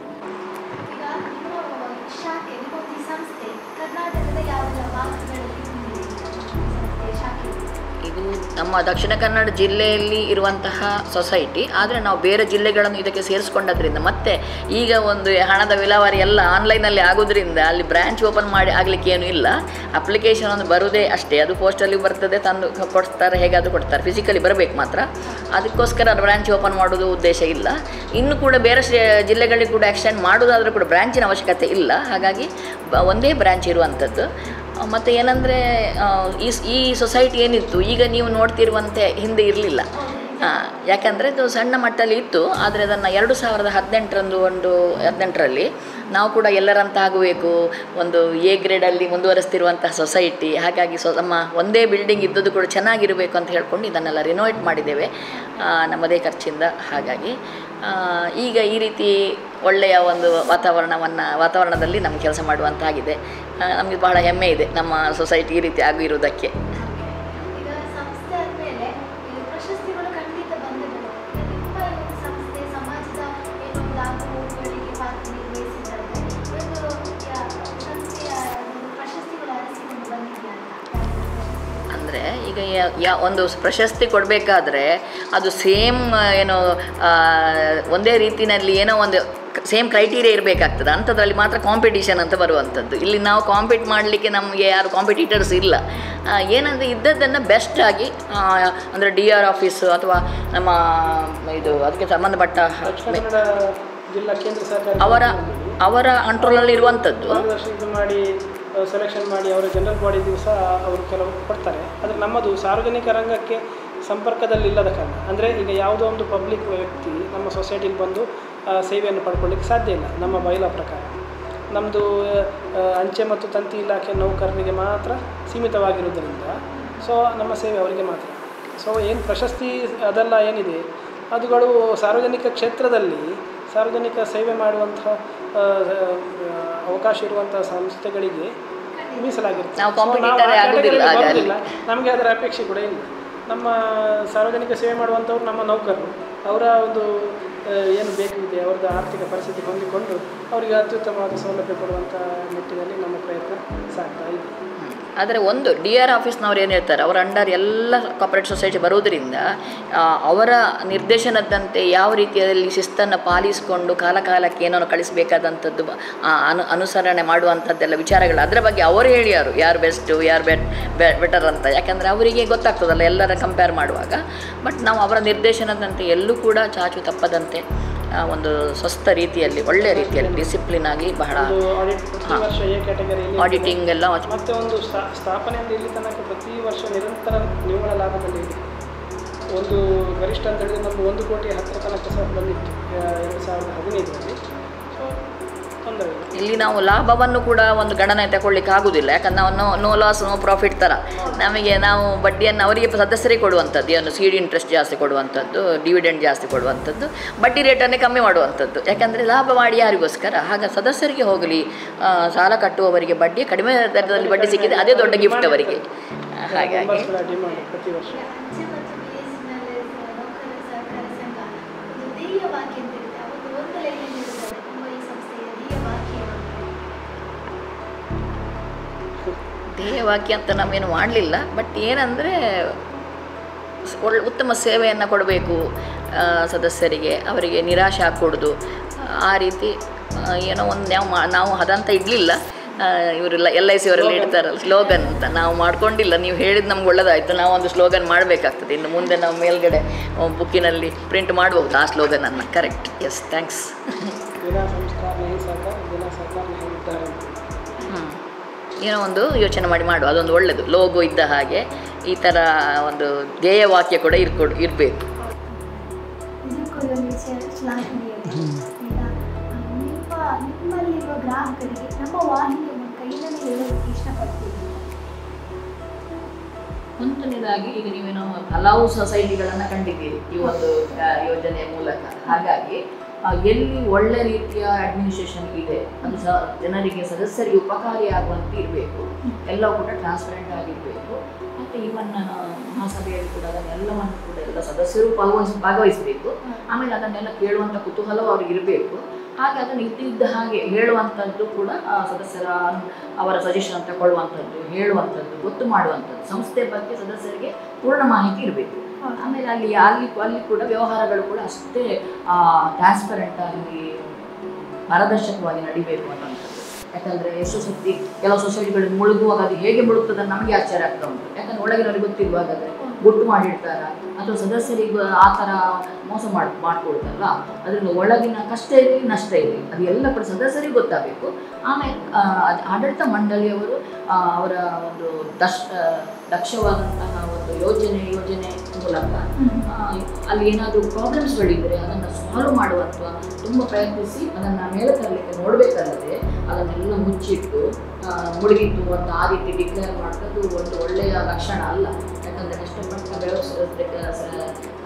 ಈಗ ನಿಮ್ಮ ಶಾಖೆ ನಿಮ್ಮ ಈ ಸಂಸ್ಥೆ ಕರ್ನಾಟಕದ ಯಾವೆಲ್ಲ ಭಾಗಗಳಲ್ಲಿ ಹೊಂದಿದೆ ಸಂಸ್ಥೆ ಶಾಖೆ ಇದು ನಮ್ಮ ದಕ್ಷಿಣ ಕನ್ನಡ ಜಿಲ್ಲೆಯಲ್ಲಿ ಇರುವಂತಹ ಸೊಸೈಟಿ ಆದರೆ ನಾವು ಬೇರೆ ಜಿಲ್ಲೆಗಳನ್ನು ಇದಕ್ಕೆ ಸೇರಿಸ್ಕೊಂಡದ್ರಿಂದ ಮತ್ತೆ ಈಗ ಒಂದು ಹಣದ ವಿಲೇವಾರಿ ಎಲ್ಲ ಆನ್ಲೈನಲ್ಲಿ ಆಗೋದ್ರಿಂದ ಅಲ್ಲಿ ಬ್ರ್ಯಾಂಚ್ ಓಪನ್ ಮಾಡಿ ಆಗಲಿಕ್ಕೆ ಏನು ಇಲ್ಲ ಅಪ್ಲಿಕೇಶನ್ ಒಂದು ಬರುವುದೇ ಅಷ್ಟೇ ಅದು ಪೋಸ್ಟಲ್ಲಿ ಬರ್ತದೆ ತಂದು ಕ- ಕೊಡ್ತಾರೆ ಹೇಗಾದರೂ ಕೊಡ್ತಾರೆ ಫಿಸಿಕಲಿ ಬರಬೇಕು ಮಾತ್ರ ಅದಕ್ಕೋಸ್ಕರ ಬ್ರ್ಯಾಂಚ್ ಓಪನ್ ಮಾಡೋದು ಉದ್ದೇಶ ಇಲ್ಲ ಇನ್ನು ಕೂಡ ಬೇರೆ ಶ್ರೇ- ಜಿಲ್ಲೆಗಳಿಗೆ ಕೂಡ ಎಕ್ಸ್ಟೆಂಡ್ ಮಾಡೋದಾದರೂ ಕೂಡ ಬ್ರ್ಯಾಂಚಿನ ಅವಶ್ಯಕತೆ ಇಲ್ಲ ಹಾಗಾಗಿ ಬ- ಒಂದೇ ಬ್ರ್ಯಾಂಚ್ ಇರುವಂಥದ್ದು ಮತ್ತು ಏನಂದರೆ ಈ ಸ್- ಈ ಸೊಸೈಟಿ ಏನಿತ್ತು ಈಗ ನೀವು ನೋಡ್ತಿರುವಂತೆ ಹಿಂದೆ ಇರಲಿಲ್ಲ ಯಾಕಂದರೆ ಇದು ಸಣ್ಣ ಮಟ್ಟದಲ್ಲಿ ಇತ್ತು ಆದರೆ ಅದನ್ನು ಎರಡು ಸಾವಿರದ ಹದಿನೆಂಟರಂದು ಒಂದು ಹದಿನೆಂಟರಲ್ಲಿ ನಾವು ಕೂಡ ಎಲ್ಲರಂತ ಆಗಬೇಕು ಒಂದು ಎ ಗ್ರೇಡಲ್ಲಿ ಮುಂದುವರಿಸ್ತಿರುವಂತಹ ಸೊಸೈಟಿ ಹಾಗಾಗಿ ಸೊ ನಮ್ಮ ಒಂದೇ ಬಿಲ್ಡಿಂಗ್ ಇದ್ದದ್ದು ಕೂಡ ಚೆನ್ನಾಗಿರಬೇಕು ಅಂತ ಹೇಳ್ಕೊಂಡು ಇದನ್ನೆಲ್ಲ ರಿನೋವೇಟ್ ಮಾಡಿದ್ದೇವೆ ಆ, ನಮ್ಮದೇ ಖರ್ಚಿಂದ ಹಾಗಾಗಿ ಆ, ಈಗ ಈ ರೀತಿ ಒಳ್ಳೆಯ ಒಂದು ವಾತಾವರಣವನ್ನು ವಾತಾವರಣದಲ್ಲಿ ನಮ್ಗೆ ಕೆಲಸ ಮಾಡುವಂತಾಗಿದೆ ನಮಗೆ ಬಹಳ ಹೆಮ್ಮೆ ಇದೆ ನಮ್ಮ ಸೊಸೈಟಿ ಈ ರೀತಿ ಆಗಿರುವುದಕ್ಕೆ ಈಗ ಸಂಸ್ಥೆ ಆದಮೇಲೆ ಇದು ಪ್ರಶಸ್ತಿಗಳು ಖಂಡಿತ ಬಂದೇ ಬರುತ್ತೆ ನಿಮ್ಮ ಈ ಒಂದು ಸಂಸ್ಥೆ ಸಮಾಜದ ಏನೋ ಒಂದು ಆಗುಗಳಿಗೆ ಪಾತ್ರ ನಿರ್ವಹಿಸಿದ್ದಾರೆ ಒಂದು ಯಾ- ಸಂಸ್ಥೆಯ ಒಂದು ಪ್ರಶಸ್ತಿಗಳು ಅರಸಿಕೊಂಡು ಬಂದಿದೆಯಾ ಅಂತ ಅಂದರೆ ಈಗ ಯ- ಯಾ ಒಂದು ಪ್ರಶಸ್ತಿ ಕೊಡಬೇಕಾದ್ರೆ ಅದು ಸೇಮ್ ಏನು ಆ, ಒಂದೇ ರೀತಿಯಲ್ಲಿ ಏನೋ ಒಂದು ಸೇಮ್ ಕ್ರೈಟೀರಿಯಾ ಇರಬೇಕಾಗ್ತದೆ ಅಂಥದ್ರಲ್ಲಿ ಮಾತ್ರ ಕಾಂಪಿಟೀಷನ್ ಅಂತ ಬರುವಂಥದ್ದು ಇಲ್ಲಿ ನಾವು ಕಾಂಪೀಟ್ ಮಾಡಲಿಕ್ಕೆ ನಮಗೆ ಯಾರು ಕಾಂಪಿಟೀಟರ್ಸ್ ಇಲ್ಲ ಆ, ಏನಂದರೆ ಇದ್ದದ್ದನ್ನು ಬೆಸ್ಟಾಗಿ ಅಂದರೆ ಡಿ ಆರ್ ಆಫೀಸು ಅಥವಾ ನಮ್ಮ ಇದು ಅದಕ್ಕೆ ಸಂಬಂಧಪಟ್ಟ ದಕ್ಷಿಣ ಕನ್ನಡ ಜಿಲ್ಲಾ ಕೇಂದ್ರ ಸರ್ಕಾರ ಅವರ ಅವರ ಕಂಟ್ರೋಲಲ್ಲಿ ಇರುವಂಥದ್ದು ಮಾರ್ಗದರ್ಶನ ಇದು ಮಾಡಿ ಸೆಲೆಕ್ಷನ್ ಮಾಡಿ ಅವರ ಜನರಲ್ ಬಾಡಿ ದಿವಸ ಅವರು ಕೆಲವು ಕೊಡ್ತಾರೆ ಆದರೆ ನಮ್ಮದು ಸಾರ್ವಜನಿಕ ರಂಗಕ್ಕೆ ಸಂಪರ್ಕದಲ್ಲಿ ಇಲ್ಲದ ಕಾರಣ ಅಂದರೆ ಈಗ ಯಾವುದೋ ಒಂದು ಪಬ್ಲಿಕ್ ವ್ಯಕ್ತಿ ನಮ್ಮ ಸೊಸೈಟಿಲಿ ಬಂದು ಆ, ಸೇವೆಯನ್ನು ಪಡ್ಕೊಳ್ಳಿಕ್ಕೆ ಸಾಧ್ಯ ಇಲ್ಲ ನಮ್ಮ ಬೈಲ ಪ್ರಕಾರ ನಮ್ಮದು ಅಂಚೆ ಮತ್ತು ತಂತಿ ಇಲಾಖೆ ನೌಕರರಿಗೆ ಮಾತ್ರ ಸೀಮಿತವಾಗಿರುವುದರಿಂದ ಸೊ ನಮ್ಮ ಸೇವೆ ಅವರಿಗೆ ಮಾತ್ರ ಸೊ ಏನು ಪ್ರಶಸ್ತಿ ಅದೆಲ್ಲ ಏನಿದೆ ಅದುಗಳು ಸಾರ್ವಜನಿಕ ಕ್ಷೇತ್ರದಲ್ಲಿ ಸಾರ್ವಜನಿಕ ಸೇವೆ ಮಾಡುವಂತಹ ಆ, ಆ, ಅವಕಾಶ ಇರುವಂತಹ ಸಂಸ್ಥೆಗಳಿಗೆ ಮೀಸಲಾಗಿರುತ್ತೆ ನಾವು So, competitor ನಾವು ಆ ಆಗುದಿಲ್ಲ category ಆಗ ಬರುವುದಿಲ್ಲ. ನಮಗೆ ಅದರ ಅಪೇಕ್ಷೆ ಕೂಡ ಇಲ್ಲ ನಮ್ಮ ಸಾರ್ವಜನಿಕ ಸೇವೆ ಮಾಡುವಂಥವ್ರು ನಮ್ಮ ನೌಕರರು ಅವರ ಒಂದು ಆ, ಏನು ಬೇಕಿದೆ ಅವ್ರದ್ದು ಆರ್ಥಿಕ ಪರಿಸ್ಥಿತಿ ಹೊಂದಿಕೊಂಡು ಅವರಿಗೆ ಅತ್ಯುತ್ತಮವಾದ ಸೌಲಭ್ಯ ಕೊಡುವಂಥ ನಿಟ್ಟಿನಲ್ಲಿ ನಮ್ಮ ಪ್ರಯತ್ನ ಸಾಗ್ತಾ ಇದೆ ಆದರೆ ಒಂದು ಡಿ ಆರ್ ಆಫೀಸ್ನವ್ರು ಏನು ಹೇಳ್ತಾರೆ ಅವರ ಅಂಡರ್ ಎಲ್ಲ ಕಾಪರೇಟ್ ಸೊಸೈಟಿ ಬರುವುದರಿಂದ ಆ, ಅವರ ನಿರ್ದೇಶನದಂತೆ ಯಾವ ರೀತಿಯಲ್ಲಿ ಶಿಸ್ತನ್ನು ಪಾಲಿಸಿಕೊಂಡು ಕಾಲ ಕಾಲಕ್ಕೆ ಏನನ್ನು ಕಳಿಸಬೇಕಾದಂಥದ್ದು ಆ, ಅನು ಅನುಸರಣೆ ಮಾಡುವಂಥದ್ದೆಲ್ಲ ವಿಚಾರಗಳು ಅದರ ಬಗ್ಗೆ ಅವರು ಹೇಳ್ಯಾರು ಯಾರು ಬೆಸ್ಟು ಯಾರು ಬೆಟ್ ಬೆಟರ್ ಅಂತ ಯಾಕಂದರೆ ಅವರಿಗೆ ಗೊತ್ತಾಗ್ತದಲ್ಲ ಎಲ್ಲರ ಕಂಪೇರ್ ಮಾಡುವಾಗ ಬಟ್ ನಾವು ಅವರ ನಿರ್ದೇಶನದಂತೆ ಎಲ್ಲೂ ಕೂಡ ಚಾಚು ತಪ್ಪದಂತೆ ಆ, ಒಂದು ಸ್ವಸ್ಥ ರೀತಿಯಲ್ಲಿ ಒಳ್ಳೆಯ ರೀತಿಯಲ್ಲಿ ಡಿಸಿಪ್ಲಿನ್ ಆಗಿ ಬಹಳ ಒಂದು ಆಡಿಟ್ ಪ್ರತಿ ವರ್ಷ ಎ ಕ್ಯಾಟಗರಿಯಲ್ಲಿ ಆಡಿಟಿಂಗ್ ಎಲ್ಲ ಮತ್ತೆ ಒಂದು ಸ್ಥಾ ಸ್ಥಾಪನೆಯಿಂದ ಇಲ್ಲಿ ತನಕ ಪ್ರತಿ ವರ್ಷ ನಿರಂತರ ನಿವ್ವಳ ಲಾಭದಲ್ಲಿ ಇದೆ ಒಂದು ಗರಿಷ್ಠ ಅಂತ ಹೇಳಿದ್ರೆ ನಮ್ದು ಒಂದು ಕೋಟಿ ಹತ್ತರ ತನಕ ಸಹ ಬಂದಿತ್ತು ಆ, ಎರಡು ಸಾವಿರದ ಹದಿನೈದರಲ್ಲಿ ಸೊ ತೊಂದರೆ ಇಲ್ಲ ಇಲ್ಲಿ ನಾವು ಲಾಭವನ್ನು ಕೂಡ ಒಂದು ಗಣನೆ ತಗೊಳ್ಳಿಕ್ಕೆ ಆಗುದಿಲ್ಲ ಯಾಕಂದ್ರೆ ನಾವು no no loss no profit ಥರ ನಮಗೆ ನಾವು ಬಡ್ಡಿಯನ್ನು ಅವರಿಗೆ ಸದಸ್ಯರಿಗೆ ಕೊಡುವಂಥದ್ದು ಏನು ಸೀಡ್ ಇಂಟ್ರೆಸ್ಟ್ ಜಾಸ್ತಿ ಕೊಡುವಂಥದ್ದು ಡಿವಿಡೆಂಡ್ ಜಾಸ್ತಿ ಕೊಡುವಂಥದ್ದು ಬಡ್ಡಿ ರೇಟನ್ನೇ ಕಮ್ಮಿ ಮಾಡುವಂಥದ್ದು ಯಾಕಂದರೆ ಲಾಭ ಮಾಡಿ ಯಾರಿಗೋಸ್ಕರ ಹಾಗೆ ಸದಸ್ಯರಿಗೆ ಹೋಗಲಿ ಆ, ಸಾಲ ಕಟ್ಟುವವರಿಗೆ ಬಡ್ಡಿ ಕಡಿಮೆ ದರದಲ್ಲಿ ಬಡ್ಡಿ ಸಿಕ್ಕಿದೆ ಅದೇ ದೊಡ್ಡ ಗಿಫ್ಟ್ ಅವರಿಗೆ ಆ, ಹಾಗಾಗಿ ತುಂಬ ಡಿಮಾಂಡ್ ಪ್ರತಿ ವರ್ಷ ಅಂಚೆ ಮತ್ತು BSNL ನೌಕರರ ಸಹಕಾರ ಸಂಘ ಒಂದು ಧ್ಯೇಯ ವಾಕ್ಯ ಅಂತ ಇರುತ್ತೆ ಆ ಒಂದು ಒಂದು ಲೈನ್ ಇರುತ್ತದೆ ನಿಮ್ಮ ಈ ಸಂಸ್ಥೆಯ ಧ್ಯೇಯ ವಾಕ್ಯ ಏನು ಅಂತ ಹೇಳಿ. ಧ್ಯೇಯವಾಕ್ಯ ಅಂತ ನಾವೇನು ಮಾಡಲಿಲ್ಲ ಬಟ್ ಏನಂದರೆ ಒಳ್ಳೆ ಉತ್ತಮ ಸೇವೆಯನ್ನು ಕೊಡಬೇಕು ಆ, ಸದಸ್ಯರಿಗೆ ಅವರಿಗೆ ನಿರಾಶೆ ಹಾಕ್ಕೊಡ್ದು ಆ ರೀತಿ ಆ, ಏನೋ ಒಂದು ನಾವು ಮಾ ನಾವು ಅದಂತ ಇಡಲಿಲ್ಲ ಇವರೆಲ್ಲ ಎಲ್ ಐ ಸಿ ಅವರೆಲ್ಲ ಇಡ್ತಾರಲ್ಲ ಸ್ಲೋಗನ್ ಅಂತ ನಾವು ಮಾಡ್ಕೊಂಡಿಲ್ಲ ನೀವು ಹೇಳಿದ್ದು ನಮ್ಗೆ ಒಳ್ಳೆದಾಯಿತು ನಾವು ಒಂದು ಸ್ಲೋಗನ್ ಮಾಡಬೇಕಾಗ್ತದೆ ಇನ್ನು ಮುಂದೆ ನಾವು ಮೇಲ್ಗಡೆ ಬುಕ್ಕಿನಲ್ಲಿ ಪ್ರಿಂಟ್ ಮಾಡ್ಬೋದು ಆ ಸ್ಲೋಗನನ್ನು ಕರೆಕ್ಟ್ ಎಸ್ ಥ್ಯಾಂಕ್ಸ್ ಜಿಲ್ಲಾ ಸಂಸ್ಕಾರ ನಹಿ ಸರ್ಕಾರ ಜಿಲ್ಲಾ ಸರ್ಕಾರ ನಹಿ ಉದ್ಧಾರ ಅಂತ. ಹ್ಮ್. ಏನೋ ಒಂದು ಯೋಚನೆ ಮಾಡಿ ಮಾಡು ಅದೊಂದು ಒಳ್ಳೆಯದು ಲೋಗೋ ಇದ್ದ ಹಾಗೆ ಈ ಥರ ಒಂದು ಧ್ಯೇಯ ವಾಕ್ಯ ಕೂಡ ಇರ್ಕೊಡು ಇರಬೇಕು ಇದು ಕೂಡ ಒಂದು ವಿಷಯ ಶ್ಲಾಘನೀಯ ಈಗ ಆ, ನಿಮ್ಮ ನಿಮ್ಮಲ್ಲಿರುವ ಗ್ರಾಹಕರಿಗೆ ನಮ್ಮ ವಾಹಿನಿಯ ಮೂಲಕ ಏನನ್ನು ಹೇಳೋದಕ್ಕೆ ಇಷ್ಟಪಡ್ತೀವಿ ಒಂದನೇದಾಗಿ ಈಗ ನೀವೇನೋ ಹಲವು ಸೊಸೈಟಿಗಳನ್ನು ಕಂಡಿದ್ದೀರಿ ಈ ಒಂದು ಆ, ಯೋಜನೆಯ ಮೂಲಕ ಹಾಗಾಗಿ ಆ, ಎಲ್ಲಿ ಒಳ್ಳೆ ರೀತಿಯ ಅಡ್ಮಿನಿಸ್ಟ್ರೇಷನ್ ಇದೆ ಅದು ಸಹ ಜನರಿಗೆ ಸದಸ್ಯರಿಗೆ ಉಪಕಾರಿಯಾಗುವಂತೆ ಇರಬೇಕು ಎಲ್ಲವೂ ಕೂಡ ಟ್ರಾನ್ಸ್ಪರೆಂಟ್ ಆಗಿರಬೇಕು ಮತ್ತು ಇವನ್ ಮಹಾಸಭೆಯಲ್ಲಿ ಕೂಡ ಅದನ್ನೆಲ್ಲವನ್ನು ಕೂಡ ಎಲ್ಲ ಸದಸ್ಯರು ಭಾಗವಹಿಸ್ ಭಾಗವಹಿಸಬೇಕು ಆಮೇಲೆ ಅದನ್ನೆಲ್ಲ ಕೇಳುವಂಥ ಕುತೂಹಲವು ಅವ್ರಿಗೆ ಇರಬೇಕು ಹಾಗೆ ಅದನ್ನು ಇದ್ದಿದ್ದ ಹಾಗೆ ಹೇಳುವಂಥದ್ದು ಕೂಡ ಆ ಸದಸ್ಯರ ಅವರ ಸಜೆಷನ್ ತಗೊಳ್ಳುವಂಥದ್ದು ಹೇಳುವಂಥದ್ದು ಗೊತ್ತು ಮಾಡುವಂಥದ್ದು ಸಂಸ್ಥೆ ಬಗ್ಗೆ ಸದಸ್ಯರಿಗೆ ಪೂರ್ಣ ಮಾಹಿತಿ ಇರಬೇಕು ಆಮೇಲೆ ಅಲ್ಲಿ ಅಲ್ಲಿ ಅಲ್ಲಿ ಕೂಡ ವ್ಯವಹಾರಗಳು ಕೂಡ ಅಷ್ಟೇ ಟ್ರಾನ್ಸ್ಪರೆಂಟ್ ಆಗಿ ಪಾರದರ್ಶಕವಾಗಿ ನಡಿಬೇಕು ಅನ್ನುವಂಥದ್ದು ಯಾಕಂದರೆ ಎಷ್ಟೋ ಸತಿ ಕೆಲವು ಸೊಸೈಟಿಗಳು ಮುಳುಗುವಾಗ ಅದು ಹೇಗೆ ಮುಳುಗ್ತದೆ ನಮಗೆ ಆಶ್ಚರ್ಯ ಆಗ್ತಾ ಉಂಟು ಯಾಕಂದ್ರೆ ಒಳಗಿನವ್ರಿಗೆ ಗೊತ್ತಿರುವಾಗಾದ್ರೆ ಗುಟ್ಟು ಮಾಡಿರ್ತಾರ ಅಥವಾ ಸದಸ್ಯರಿಗೆ ಆ ಥರ ಮೋಸ ಮಾಡಿ ಮಾಡ್ಕೊಳ್ತಾರಲ್ಲ ಅದರಿಂದ ಒಳಗಿನ ಕಷ್ಟ ಇರಲಿ ನಷ್ಟ ಇರಲಿ ಅದು ಎಲ್ಲ ಕೂಡ ಸದಸ್ಯರಿಗೆ ಗೊತ್ತಾಗಬೇಕು ಆಮೇಲೆ ಆ, ಅದ್ ಆಡಳಿತ ಮಂಡಳಿಯವರು ಆ, ಅವರ ಒಂದು ದಶ ದಕ್ಷವಾದಂತಹ ಒಂದು ಯೋಜನೆ ಯೋಜನೆ ಮೂಲಕ ಆ, ಅಲ್ಲಿ ಏನಾದರೂ ಪ್ರಾಬ್ಲಮ್ಸ್ಗಳಿದ್ದರೆ ಅದನ್ನು ಸಾಲ್ವ್ ಮಾಡುವಂಥ ತುಂಬ ಪ್ರಯತ್ನಿಸಿ ಅದನ್ನು ಮೇಲೆ ತರಲಿಕ್ಕೆ ನೋಡಬೇಕಲ್ಲದೆ ಅದನ್ನೆಲ್ಲ ಮುಚ್ಚಿಟ್ಟು ಆ, ಮುಳುಗಿತ್ತು ಅಂತ ಆ ರೀತಿ ಡಿಕ್ಲೇರ್ ಮಾಡೋದು ಒಂದು ಒಳ್ಳೆಯ ಲಕ್ಷಣ ಅಲ್ಲ ಯಾಕಂದರೆ ಕಷ್ಟಪಟ್ಟ ವ್ಯವಸ್ಥೆ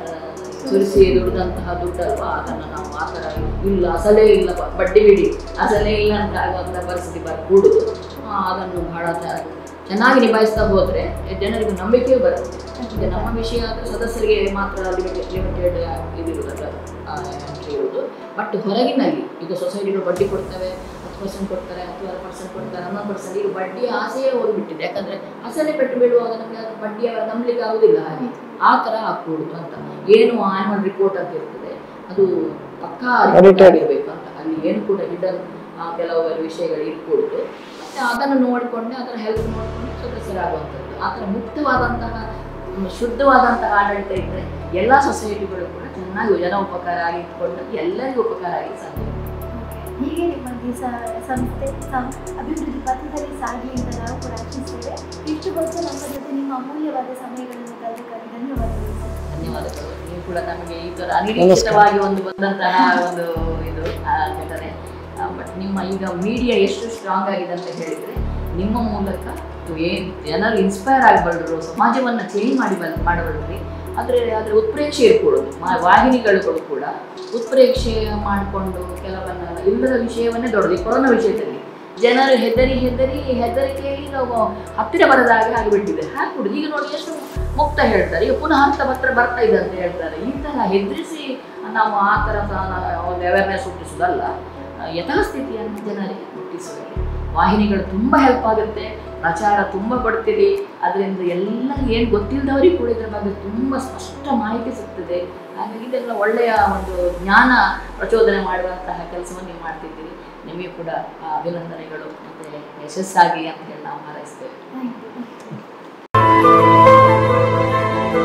ಸುರಿಸಿ ದುಡಿದಂತಹ ದುಡ್ಡಲ್ವಾ ಅದನ್ನು ನಾವು ಆ ಥರ ಇಲ್ಲ ಅಸಲೇ ಇಲ್ಲ ಬ- ಬಡ್ಡಿ ಬಿಡಿ ಅಸಲೇ ಇಲ್ಲ ಅಂತ ಆಗುವಂಥ ಪರಿಸ್ಥಿತಿ ಬರ್ಕೂಡುದು ಆ, ಅದನ್ನು ಬಹಳ ಚ- ಚೆನ್ನಾಗಿ ನಿಭಾಯಿಸ್ತಾ ಹೋದರೆ ಜನರಿಗೆ ನಂಬಿಕೆಯೂ ಬರುತ್ತೆ ಈಗ ನಮ್ಮ ವಿಷಯ ಆದರೆ ಸದಸ್ಯರಿಗೆ ಮಾತ್ರ ಲಿಮಿಟೆಡ್ ಲಿಮಿಟೆಡ್ ಇದಿರುವುದಲ್ಲ ಎಂಟ್ರಿ ಇರುವುದು ಬಟ್ ಹೊರಗಿನಲ್ಲಿ ಈಗ ಸೊಸೈಟಿಗಳು ಬಡ್ಡಿ ಕೊಡ್ತವೆ ಹತ್ತು ಪರ್ಸೆಂಟ್ ಕೊಡ್ತಾರೆ ಹತ್ತುವರೆ ಪರ್ಸೆಂಟ್ ಕೊಡ್ತಾರೆ ಹನ್ನೊಂದು ಪರ್ಸೆಂಟ್ ಈಗ ಬಡ್ಡಿ ಆಸೆಯೇ ಹೋಗಿಬಿಟ್ಟಿದೆ ಯಾಕಂದರೆ ಅಸಲೇ ಪೆಟ್ಟು ಬೀಳುವಾಗ ನಮಗೆ ಅದು ಬಡ್ಡಿ ನಂಬಲಿಕ್ಕೆ ಆಗುದಿಲ್ಲ ಹಾಗೆ ಆ ಥರ ಹಾಕ್ಕೊಡುದು ಅಂತ ಏನು ಆನ್ಯುವಲ್ ರಿಪೋರ್ಟ್ ಅಂತ ಇರ್ತದೆ ಅದು ಪಕ್ಕಾ Audited. ಇರಬೇಕು ಅಂತ ಅಲ್ಲಿ ಏನು ಕೂಡ ಹಿಡನ್ ಕೆಲವು ವಿಷಯಗಳು ಇಟ್ಕೊಡುದು ಮತ್ತೆ ಅದನ್ನು ನೋಡಿಕೊಂಡೆ ಅದರ ಹೆಲ್ಪ್ ನೋಡಿಕೊಂಡು ಸದಸ್ಯರಾಗುವಂಥದ್ದು ಆ ಥರ ಮುಕ್ತವಾದಂತಹ ಮ್, ಶುದ್ಧವಾದಂತಹ ಆಡಳಿತ ಇದ್ದರೆ ಎಲ್ಲ ಸೊಸೈಟಿಗಳು ಕೂಡ ಚೆನ್ನಾಗಿ ಜನ ಉಪಕಾರ ಆಗಿ ಇಟ್ಕೊಂಡದ್ದು ಎಲ್ಲರಿಗೂ ಉಪಕಾರ ಆಗಿ ಸಾಧ್ಯ ಹೀಗೆ ನಿಮ್ಮಲ್ಲಿ ಸ- ಸಂಸ್ಥೆ ಸಂ- ಅಭಿವೃದ್ಧಿ ಪಥದಲ್ಲಿ ಸಾಗಲಿ ಅಂತ ನಾವು ಕೂಡ ಆಶಿಸ್ತೇವೆ ಇಷ್ಟು ಹೊತ್ತು ನಮ್ಮ ಜೊತೆ ನಿಮ್ಮ ಅಮೂಲ್ಯವಾದ ಸಮಯಗಳನ್ನು ಕಳೆದಕ್ಕಾಗಿ ಧನ್ಯವಾದಗಳು ಸರ್. ಧನ್ಯವಾದಗಳು ನೀವು ಕೂಡ ನಮಗೆ ಈ ಥರ ಅನಿರೀಕ್ಷಿತವಾಗಿ ಒಂದು ಬಂದಂತಹ ಒಂದು ಇದು ಆ, ಘಟನೆ ಬಟ್ ನಿಮ್ಮ ಈಗ ಮೀಡಿಯಾ ಎಷ್ಟು ಸ್ಟ್ರಾಂಗ್ ಆಗಿದೆ ಅಂತ ಹೇಳಿದರೆ ನಿಮ್ಮ ಮೂಲಕ ಏನು ಜನರು ಇನ್ಸ್ಪೈರ್ ಆಗಬಲ್ಲರು ಸಮಾಜವನ್ನು ಚೇಂಜ್ ಮಾಡಿ ಬಲ್ ಮಾಡಬಲ್ಲರಿ ಆದರೆ ಅದರ ಉತ್ಪ್ರೇಕ್ಷೆ ಇರ್ಕೊಳ್ಳೋದು ಮಾ- ವಾಹಿನಿಗಳು ಕೂಡ ಉತ್ಪ್ರೇಕ್ಷೆ ಮಾಡಿಕೊಂಡು ಕೆಲವನ್ನೆಲ್ಲ ಇಲ್ಲದ ವಿಷಯವನ್ನೇ ದೊಡ್ಡದು ಈ ಕೊರೋನಾ ವಿಷಯದಲ್ಲಿ ಜನರು ಹೆದರಿ ಹೆದರಿ ಹೆದರಿಕೆಯಲ್ಲಿ ನಾವು ಹತ್ತಿರ ಬರದ ಹಾಗೆ ಆಗಿಬಿಟ್ಟಿದೆ ಹಾಕ್ಬಿಡುದು ಈಗ ನೋಡಿ ಎಷ್ಟು ಮುಕ್ತ ಹೇಳ್ತಾರೆ ಈಗ ಪುನಃ ಹಂತ ಪತ್ರ ಬರ್ತಾ ಇದೆ ಅಂತ ಹೇಳ್ತಾರೆ ಈ ಥರ ಹೆದರಿಸಿ ನಾವು ಆ ಥರ ಸಹ ನಾವು ಒಂದು ಅವೇರ್ನೆಸ್ ಹುಟ್ಟಿಸೋದಲ್ಲ ಆ, ಯಥಾಸ್ಥಿತಿಯನ್ನು ಜನರಿಗೆ ಹುಟ್ಟಿಸುವಲ್ಲಿ ವಾಹಿನಿಗಳು ತುಂಬ ಹೆಲ್ಪ್ ಆಗುತ್ತೆ ಪ್ರಚಾರ ತುಂಬ ಕೊಡ್ತೀರಿ ಅದರಿಂದ ಎಲ್ಲ ಏನು ಗೊತ್ತಿಲ್ಲದವರಿಗೆ ಕೂಡ ಇದ್ರ ಬಗ್ಗೆ ತುಂಬ ಸ್ಪಷ್ಟ ಮಾಹಿತಿ ಸಿಗ್ತದೆ ಹಾಗಾಗಿ ಇದೆಲ್ಲ ಒಳ್ಳೆಯ ಒಂದು ಜ್ಞಾನ ಪ್ರಚೋದನೆ ಮಾಡುವಂತಹ ಕೆಲಸವನ್ನು ನೀವು ಮಾಡ್ತಿದ್ದೀರಿ ನಿಮಗೆ ಕೂಡ ಆ, ಅಭಿನಂದನೆಗಳು ಮತ್ತು ಯಶಸ್ಸಾಗಲಿ ಅಂತ ಹೇಳಿ ನಾವು ಹಾರೈಸ್ತೇವೆ Thank you.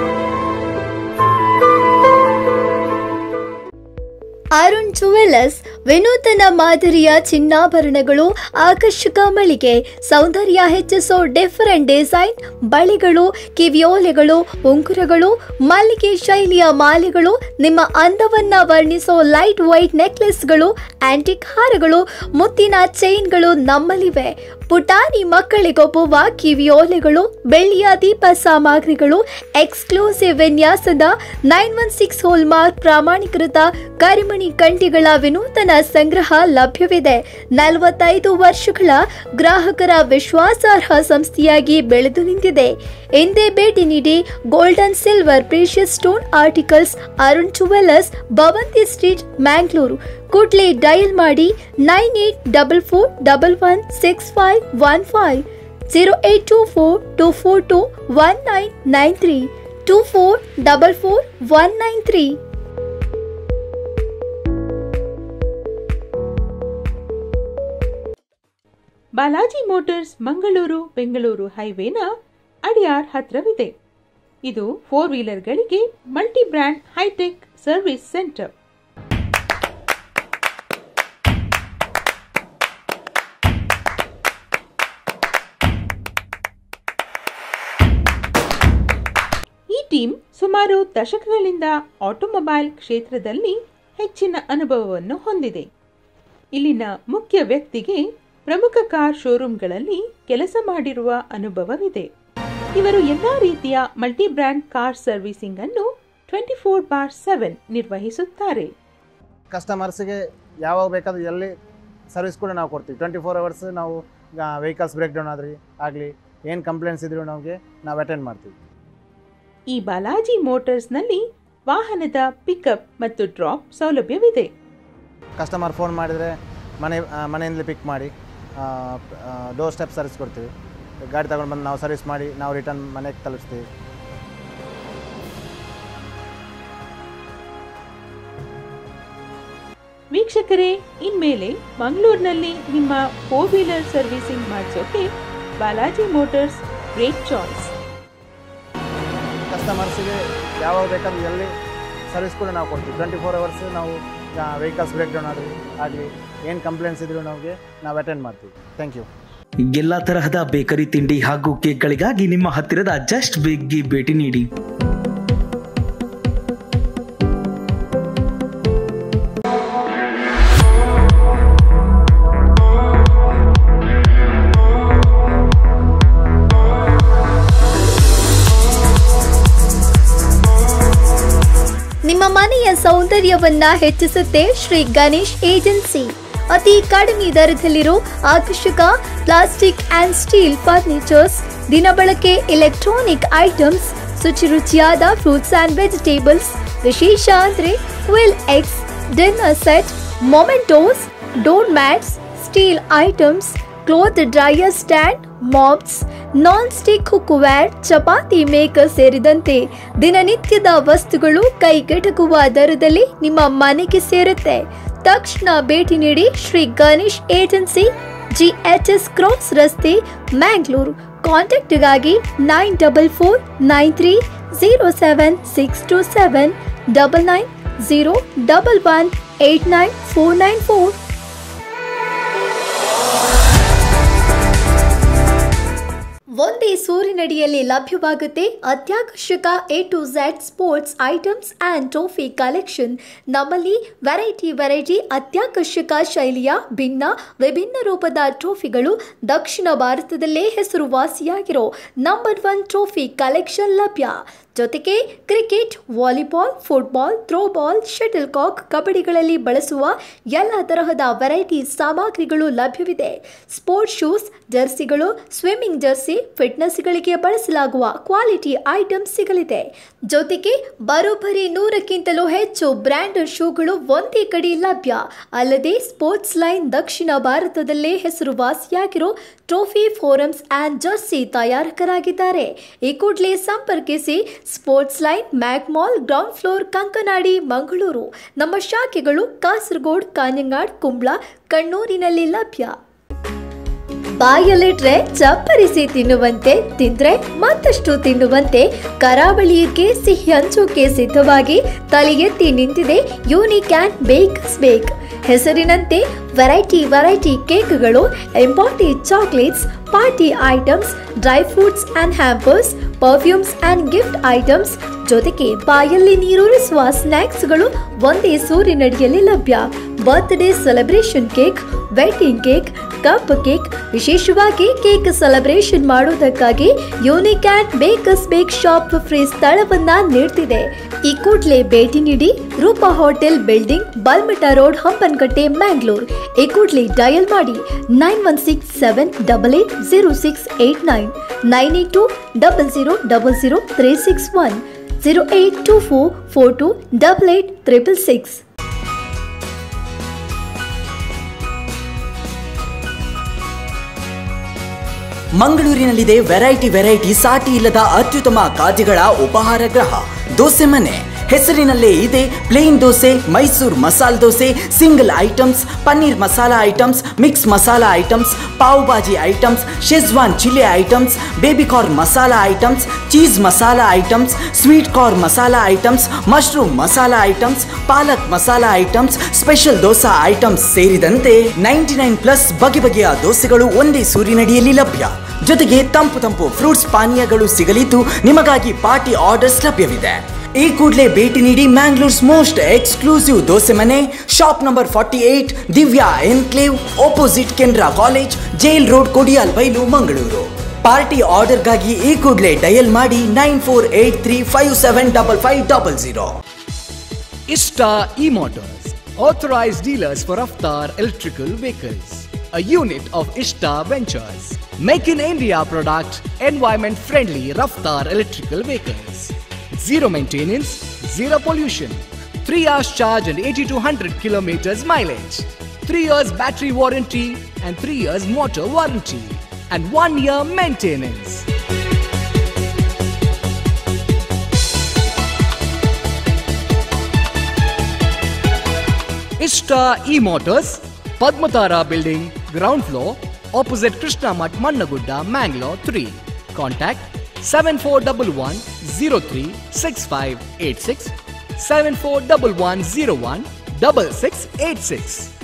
ಅರುಣ್ ಜುವೆಲ್ಲರ್ಸ್ ವಿನೂತನ ಮಾದರಿಯ ಚಿನ್ನಾಭರಣಗಳು ಆಕರ್ಷಕ ಮಳಿಗೆ ಸೌಂದರ್ಯ ಹೆಚ್ಚಿಸೋ ಡಿಫರೆಂಟ್ ಡಿಸೈನ್ ಬಳಿಗಳು ಕಿವಿಯೋಲೆಗಳು ಉಂಗುರಗಳು ಮಲ್ಲಿಗೆ ಶೈಲಿಯ ಮಾಲೆಗಳು ನಿಮ್ಮ ಅಂದವನ್ನ ವರ್ಣಿಸೋ ಲೈಟ್ ವೈಟ್ ನೆಕ್ಲೆಸ್ಗಳು ಆಂಟಿಕ್ ಹಾರಗಳು ಮುತ್ತಿನ ಚೈನ್ಗಳು ನಮ್ಮಲ್ಲಿವೆ ಪುಟಾಣಿ ಮಕ್ಕಳಿಗೊಬ್ಬುವ ಕಿವಿಯೋಲೆಗಳು ಬೆಳ್ಳಿಯ ದೀಪ ಸಾಮಗ್ರಿಗಳು ಎಕ್ಸ್ಕ್ಲೂಸಿವ್ ವಿನ್ಯಾಸದ nine one six hallmark ಪ್ರಾಮಾಣೀಕೃತ ಕರಿಮಣಿ ಕಂಠಿಗಳ ವಿನೂತನ ಸಂಗ್ರಹ ಲಭ್ಯವಿದೆ ನಲವತ್ತೈದು ವರ್ಷಗಳ ಗ್ರಾಹಕರ ವಿಶ್ವಾಸಾರ್ಹ ಸಂಸ್ಥೆಯಾಗಿ ಬೆಳೆದು ನಿಂತಿದೆ ಎಂದೇ ಭೇಟಿ ನೀಡಿ golden silver precious stone articles Arun jewellers Bhavanti street Mangalore ಕೂಡ್ಲೆ ಡಯಲ್ ಮಾಡಿ nine eight double four double one six five one five zero eight two four two four two one nine nine three two four double four one nine three Balaji motors Mangaluru Bengaluru ಹೈವೇನ ಅಡಿಯಾರ್ ಹತ್ರವಿದೆ ಇದು four ವೀಲರ್ಗಳಿಗೆ multi brand hi-tech service centre ಈ team ಸುಮಾರು ದಶಕಗಳಿಂದ automobile ಕ್ಷೇತ್ರದಲ್ಲಿ ಹೆಚ್ಚಿನ ಅನುಭವವನ್ನು ಹೊಂದಿದೆ ಇಲ್ಲಿನ ಮುಖ್ಯ ವ್ಯಕ್ತಿಗೆ ಪ್ರಮುಖ ಕಾರ್ ಶೋರೂಮ್ಗಳಲ್ಲಿ ಕೆಲಸ ಮಾಡಿರುವ ಅನುಭವವಿದೆ ಇವರು ಎಲ್ಲಾ ರೀತಿಯ ಮಲ್ಟಿ ಬ್ರ್ಯಾಂಡ್ ಕಾರ್ ಸರ್ವಿಸಿಂಗ್ ಅನ್ನು ಟ್ವೆಂಟಿ ಫೋರ್ ಬಾರ್ ಸೆವೆನ್ ನಿರ್ವಹಿಸುತ್ತಾರೆ ಕಸ್ಟಮರ್ಸ್ಗೆ ಯಾವಾಗ ಬೇಕಾದ್ರೂ ಎಲ್ಲಿ ಸರ್ವಿಸ್ ಕೂಡ ನಾವು ಕೊಡ್ತೀವಿ ಟ್ವೆಂಟಿ ಫೋರ್ ಅವರ್ಸ್ ನಾವು ವೆಹಿಕಲ್ಸ್ ಬ್ರೇಕ್ ಡೌನ್ ಆದ್ರಿ ಆಗಲಿ ಏನು ಕಂಪ್ಲೇಂಟ್ಸ್ ಇದ್ರೂ ನಮಗೆ ನಾವು ಅಟೆಂಡ್ ಮಾಡ್ತೀವಿ ಈ ಬಾಲಾಜಿ ಮೋಟಾರ್ಸ್ನಲ್ಲಿ ವಾಹನದ ಪಿಕಪ್ ಮತ್ತು ಡ್ರಾಪ್ ಸೌಲಭ್ಯವಿದೆ ಕಸ್ಟಮರ್ ಫೋನ್ ಮಾಡಿದರೆ ಮನೆ ಆ, ಮನೆಯಿಂದಲೇ ಪಿಕ್ ಮಾಡಿ ಡೋರ್ ಸ್ಟೆಪ್ ಸರ್ವಿಸ್ ಕೊಡ್ತೀವಿ ಗಾಡಿ ತಗೊಂಡು ಬಂದು ನಾವು ಸರ್ವಿಸ್ ಮಾಡಿ ನಾವು ರಿಟರ್ನ್ ಮನೆಗೆ ತಲುಪಿಸ್ತೀವಿ ವೀಕ್ಷಕರೇ ಇನ್ಮೇಲೆ ಮಂಗಳೂರಿನಲ್ಲಿ ನಿಮ್ಮ ಫೋರ್ ವೀಲರ್ ಸರ್ವಿಸಿಂಗ್ ಮಾಡಿಸೋಕೆ ಬಾಲಾಜಿ ಮೋಟಾರ್ಸ್ ಗ್ರೇಟ್ ಚಾಯ್ಸ್ ಕಸ್ಟಮರ್ಸ್ಗೆ ಯಾವಾಗ ಬೇಕಾದ್ರೂ ಎಲ್ಲಿ ಸರ್ವಿಸ್ ಕೂಡ ನಾವು ಕೊಡ್ತೀವಿ ಟ್ವೆಂಟಿ ಫೋರ್ ಅವರ್ಸ್ ನಾವು ವೆಹಿಕಲ್ಸ್ ಬ್ರೇಕ್ ಡೌನ್ ಆದ್ರಿ ಆಗಲಿ ಏನು ಕಂಪ್ಲೇಂಟ್ಸ್ ಇದ್ರೂ ನಮಗೆ ನಾವು ಅಟೆಂಡ್ ಮಾಡ್ತೀವಿ ಥ್ಯಾಂಕ್ ಯು ಎಲ್ಲಾ ತರಹದ ಬೇಕರಿ ತಿಂಡಿ ಹಾಗೂ ಕೇಕ್ಗಳಿಗಾಗಿ ನಿಮ್ಮ ಹತ್ತಿರದ ಜಸ್ಟ್ ಬಿಗ್ಗೆ ಭೇಟಿ ನೀಡಿ ನಿಮ್ಮ ಮನೆಯ ಸೌಂದರ್ಯವನ್ನ ಹೆಚ್ಚಿಸುತ್ತೆ ಶ್ರೀ ಗಣೇಶ್ ಏಜೆನ್ಸಿ ಅತಿ ಕಡಿಮೆ ದರದಲ್ಲಿರೋ ಆಕರ್ಷಕ ಪ್ಲಾಸ್ಟಿಕ್ ಅಂಡ್ ಸ್ಟೀಲ್ ಫರ್ನಿಚರ್ಸ್ ದಿನಬಳಕೆ ಎಲೆಕ್ಟ್ರಾನಿಕ್ ಐಟಮ್ಸ್ ಶುಚಿರುಚಿಯಾದ ಫ್ರೂಟ್ಸ್ ಅಂಡ್ ವೆಜಿಟೇಬಲ್ಸ್ ವಿಶೇಷ ಅಂದ್ರೆ ವಿಲ್ ಎಕ್ಸ್ dinner set mementos door mats steel items cloth dryer stand mops non stick cookware chapati maker ಸೇರಿದಂತೆ ದಿನನಿತ್ಯದ ವಸ್ತುಗಳು ಕೈಗೆಟಕುವ ದರದಲ್ಲಿ ನಿಮ್ಮ ಮನೆಗೆ ಸೇರುತ್ತೆ ತಕ್ಷಣ ಭೇಟಿ ನೀಡಿ Shri Ganesh agency GHS cross ರಸ್ತೆ ಮ್ಯಾಂಗ್ಳೂರು ಕಾಂಟ್ಯಾಕ್ಟ್ಗಾಗಿ nine double four nine three zero seven six two seven double nine zero double one eight nine four nine four ಒಂದೇ ಸೂರಿನಡಿಯಲ್ಲಿ ಲಭ್ಯವಾಗುತ್ತೆ ಅತ್ಯಾಕರ್ಷಕ A to Z sports items and trophy collection ನಮ್ಮಲ್ಲಿ variety variety ಅತ್ಯಾಕರ್ಷಕ ಶೈಲಿಯ ಭಿನ್ನ ವಿಭಿನ್ನ ರೂಪದ ಟ್ರೋಫಿಗಳು ದಕ್ಷಿಣ ಭಾರತದಲ್ಲೇ ಹೆಸರುವಾಸಿಯಾಗಿರೋ ನಂಬರ್ ಒನ್ ಟ್ರೋಫಿ ಕಲೆಕ್ಷನ್ ಲಭ್ಯ ಜೊತೆಗೆ cricket volleyball football throwball shuttle cock ಕಬಡ್ಡಿಗಳಲ್ಲಿ ಬಳಸುವ ಎಲ್ಲ ತರಹದ ವೆರೈಟಿ ಸಾಮಗ್ರಿಗಳು ಲಭ್ಯವಿದೆ ಸ್ಪೋರ್ಟ್ಸ್ ಶೂಸ್ ಜರ್ಸಿಗಳು ಸ್ವಿಮ್ಮಿಂಗ್ ಜರ್ಸಿ ಫಿಟ್ನೆಸ್ಗಳಿಗೆ ಬಳಸಲಾಗುವ ಕ್ವಾಲಿಟಿ ಐಟಮ್ ಸಿಗಲಿದೆ ಜೊತೆಗೆ ಬರೋಬ್ಬರಿ ನೂರಕ್ಕಿಂತಲೂ ಹೆಚ್ಚು ಬ್ರ್ಯಾಂಡೆಡ್ ಶೂಗಳು ಒಂದೇ ಕಡೆ ಲಭ್ಯ ಅಲ್ಲದೆ ಸ್ಪೋರ್ಟ್ಸ್ ಲೈನ್ ದಕ್ಷಿಣ ಭಾರತದಲ್ಲೇ ಹೆಸರುವಾಸಿಯಾಗಿರೋ ಟ್ರೋಫಿ ಫೋರಮ್ಸ್ ಆ್ಯಂಡ್ ಜರ್ಸಿ ತಯಾರಕರಾಗಿದ್ದಾರೆ ಈ ಕೂಡಲೇ ಸಂಪರ್ಕಿಸಿ sports line Mac mall ground floor Kankanadi Mangaluru ನಮ್ಮ ಶಾಖೆಗಳು ಕಾಸರಗೋಡ್ ಕಾഞ്ഞങ്ങാട് ಕುಂಬ್ಳ ಕಣ್ಣೂರಿನಲ್ಲಿ ಲಭ್ಯ ಬಾಯಲ್ಲಿಟ್ರೆ ಚಪ್ಪರಿಸಿ ತಿನ್ನುವಂತೆ ತಿಂದ್ರೆ ಮತ್ತಷ್ಟು ತಿನ್ನುವಂತೆ ಕರಾವಳಿಗೆ ಸಿಹಿ ಹಂಚೋಕೆ ಸಿದ್ಧವಾಗಿ ತಲೆಗೆತ್ತಿ ನಿಂತಿದೆ ಯೂನಿಕ್ ಆ್ಯಂಡ್ ಬೇಕಸ್ ಬೇಕ್ ಹೆಸರಿನಂತೆ ವೆರೈಟಿ ವೆರೈಟಿ ಕೇಕ್ಗಳು important chocolates party items dry fruits and hampers perfumes and gift items ಜೊತೆಗೆ ಬಾಯಲ್ಲಿ ನೀರೂರಿಸುವ ಸ್ನ್ಯಾಕ್ಸ್ಗಳು ಒಂದೇ ಸೂರಿನಡಿಯಲ್ಲಿ ಲಭ್ಯ birthday celebration cake wedding cake cup cake ವಿಶೇಷವಾಗಿ ಕೇಕ್ ಸೆಲೆಬ್ರೇಷನ್ ಮಾಡುವುದಕ್ಕಾಗಿ unique and bakes bake shop free ಸ್ಥಳವನ್ನ ನೀಡ್ತಿದೆ ಈ ಕೂಡಲೇ ಭೇಟಿ ನೀಡಿ Roopa hotel building Balmatta road Hampankatta Mangalore ಈ ಕೂಡಲೇ ಡಯಲ್ ಮಾಡಿ nine one six seven double eight zero six eight nine nine eight two double zero double zero three six one zero eight two four four two double eight triple six ಮಂಗಳೂರಿನಲ್ಲಿದೆ variety variety ಸಾಟಿ ಇಲ್ಲದ ಅತ್ಯುತ್ತಮ ಖಾದ್ಯಗಳ ಉಪಹಾರ ಗೃಹ ದೋಸೆ ಮನೆ ಹೆಸರಿನಲ್ಲೇ ಇದೆ plain dosa Mysore masala dosa single items paneer masala items mix masala items pav bhaji items schezwan chilli items baby corn masala items cheese masala items sweet corn masala items mushroom masala items palak masala items special dosa items ಸೇರಿದಂತೆ ನೈಂಟಿ ನೈನ್ ಪ್ಲಸ್ ಬಗೆ ಬಗೆಯ ದೋಸೆಗಳು ಒಂದೇ ಸೂರಿನಡಿಯಲ್ಲಿ ಲಭ್ಯ ಜೊತೆಗೆ ತಂಪು ತಂಪು ಫ್ರೂಟ್ಸ್ ಪಾನೀಯಗಳು ಸಿಗಲಿದ್ದು ನಿಮಗಾಗಿ ಪಾರ್ಟಿ ಆರ್ಡರ್ಸ್ ಲಭ್ಯವಿದೆ ಈ ಕೂಡಲೇ ಭೇಟಿ ನೀಡಿ ಮ್ಯಾಂಗ್ಳೂರ್ಸ್ ಮೋಸ್ಟ್ ಎಕ್ಸ್ಕ್ಲೂಸಿವ್ ದೋಸೆ ಮನೆ shop number forty eight Divya enclave opposite Canara college jail road Kodial Bail Mangaluru party ಆರ್ಡರ್ಗಾಗಿ ಈ ಕೂಡಲೇ ಡಯಲ್ ಮಾಡಿ nine four eight three five seven double five double zero Ista E-Motors, authorized dealers for Raftar electrical vehicles, a unit of Ishta Ventures. Make in India product, environment friendly Raftar electrical vehicles. Zero maintenance, zero pollution. 3 hours charge and 80 to 100 kilometers mileage. 3 years battery warranty and 3 years motor warranty. And 1 year maintenance. Ishta E-Motors, Padmatara Building, ground floor, opposite Krishna Mat Mannagudda, Mangalore 3. Contact 7411 03 6586 7411 01 6686.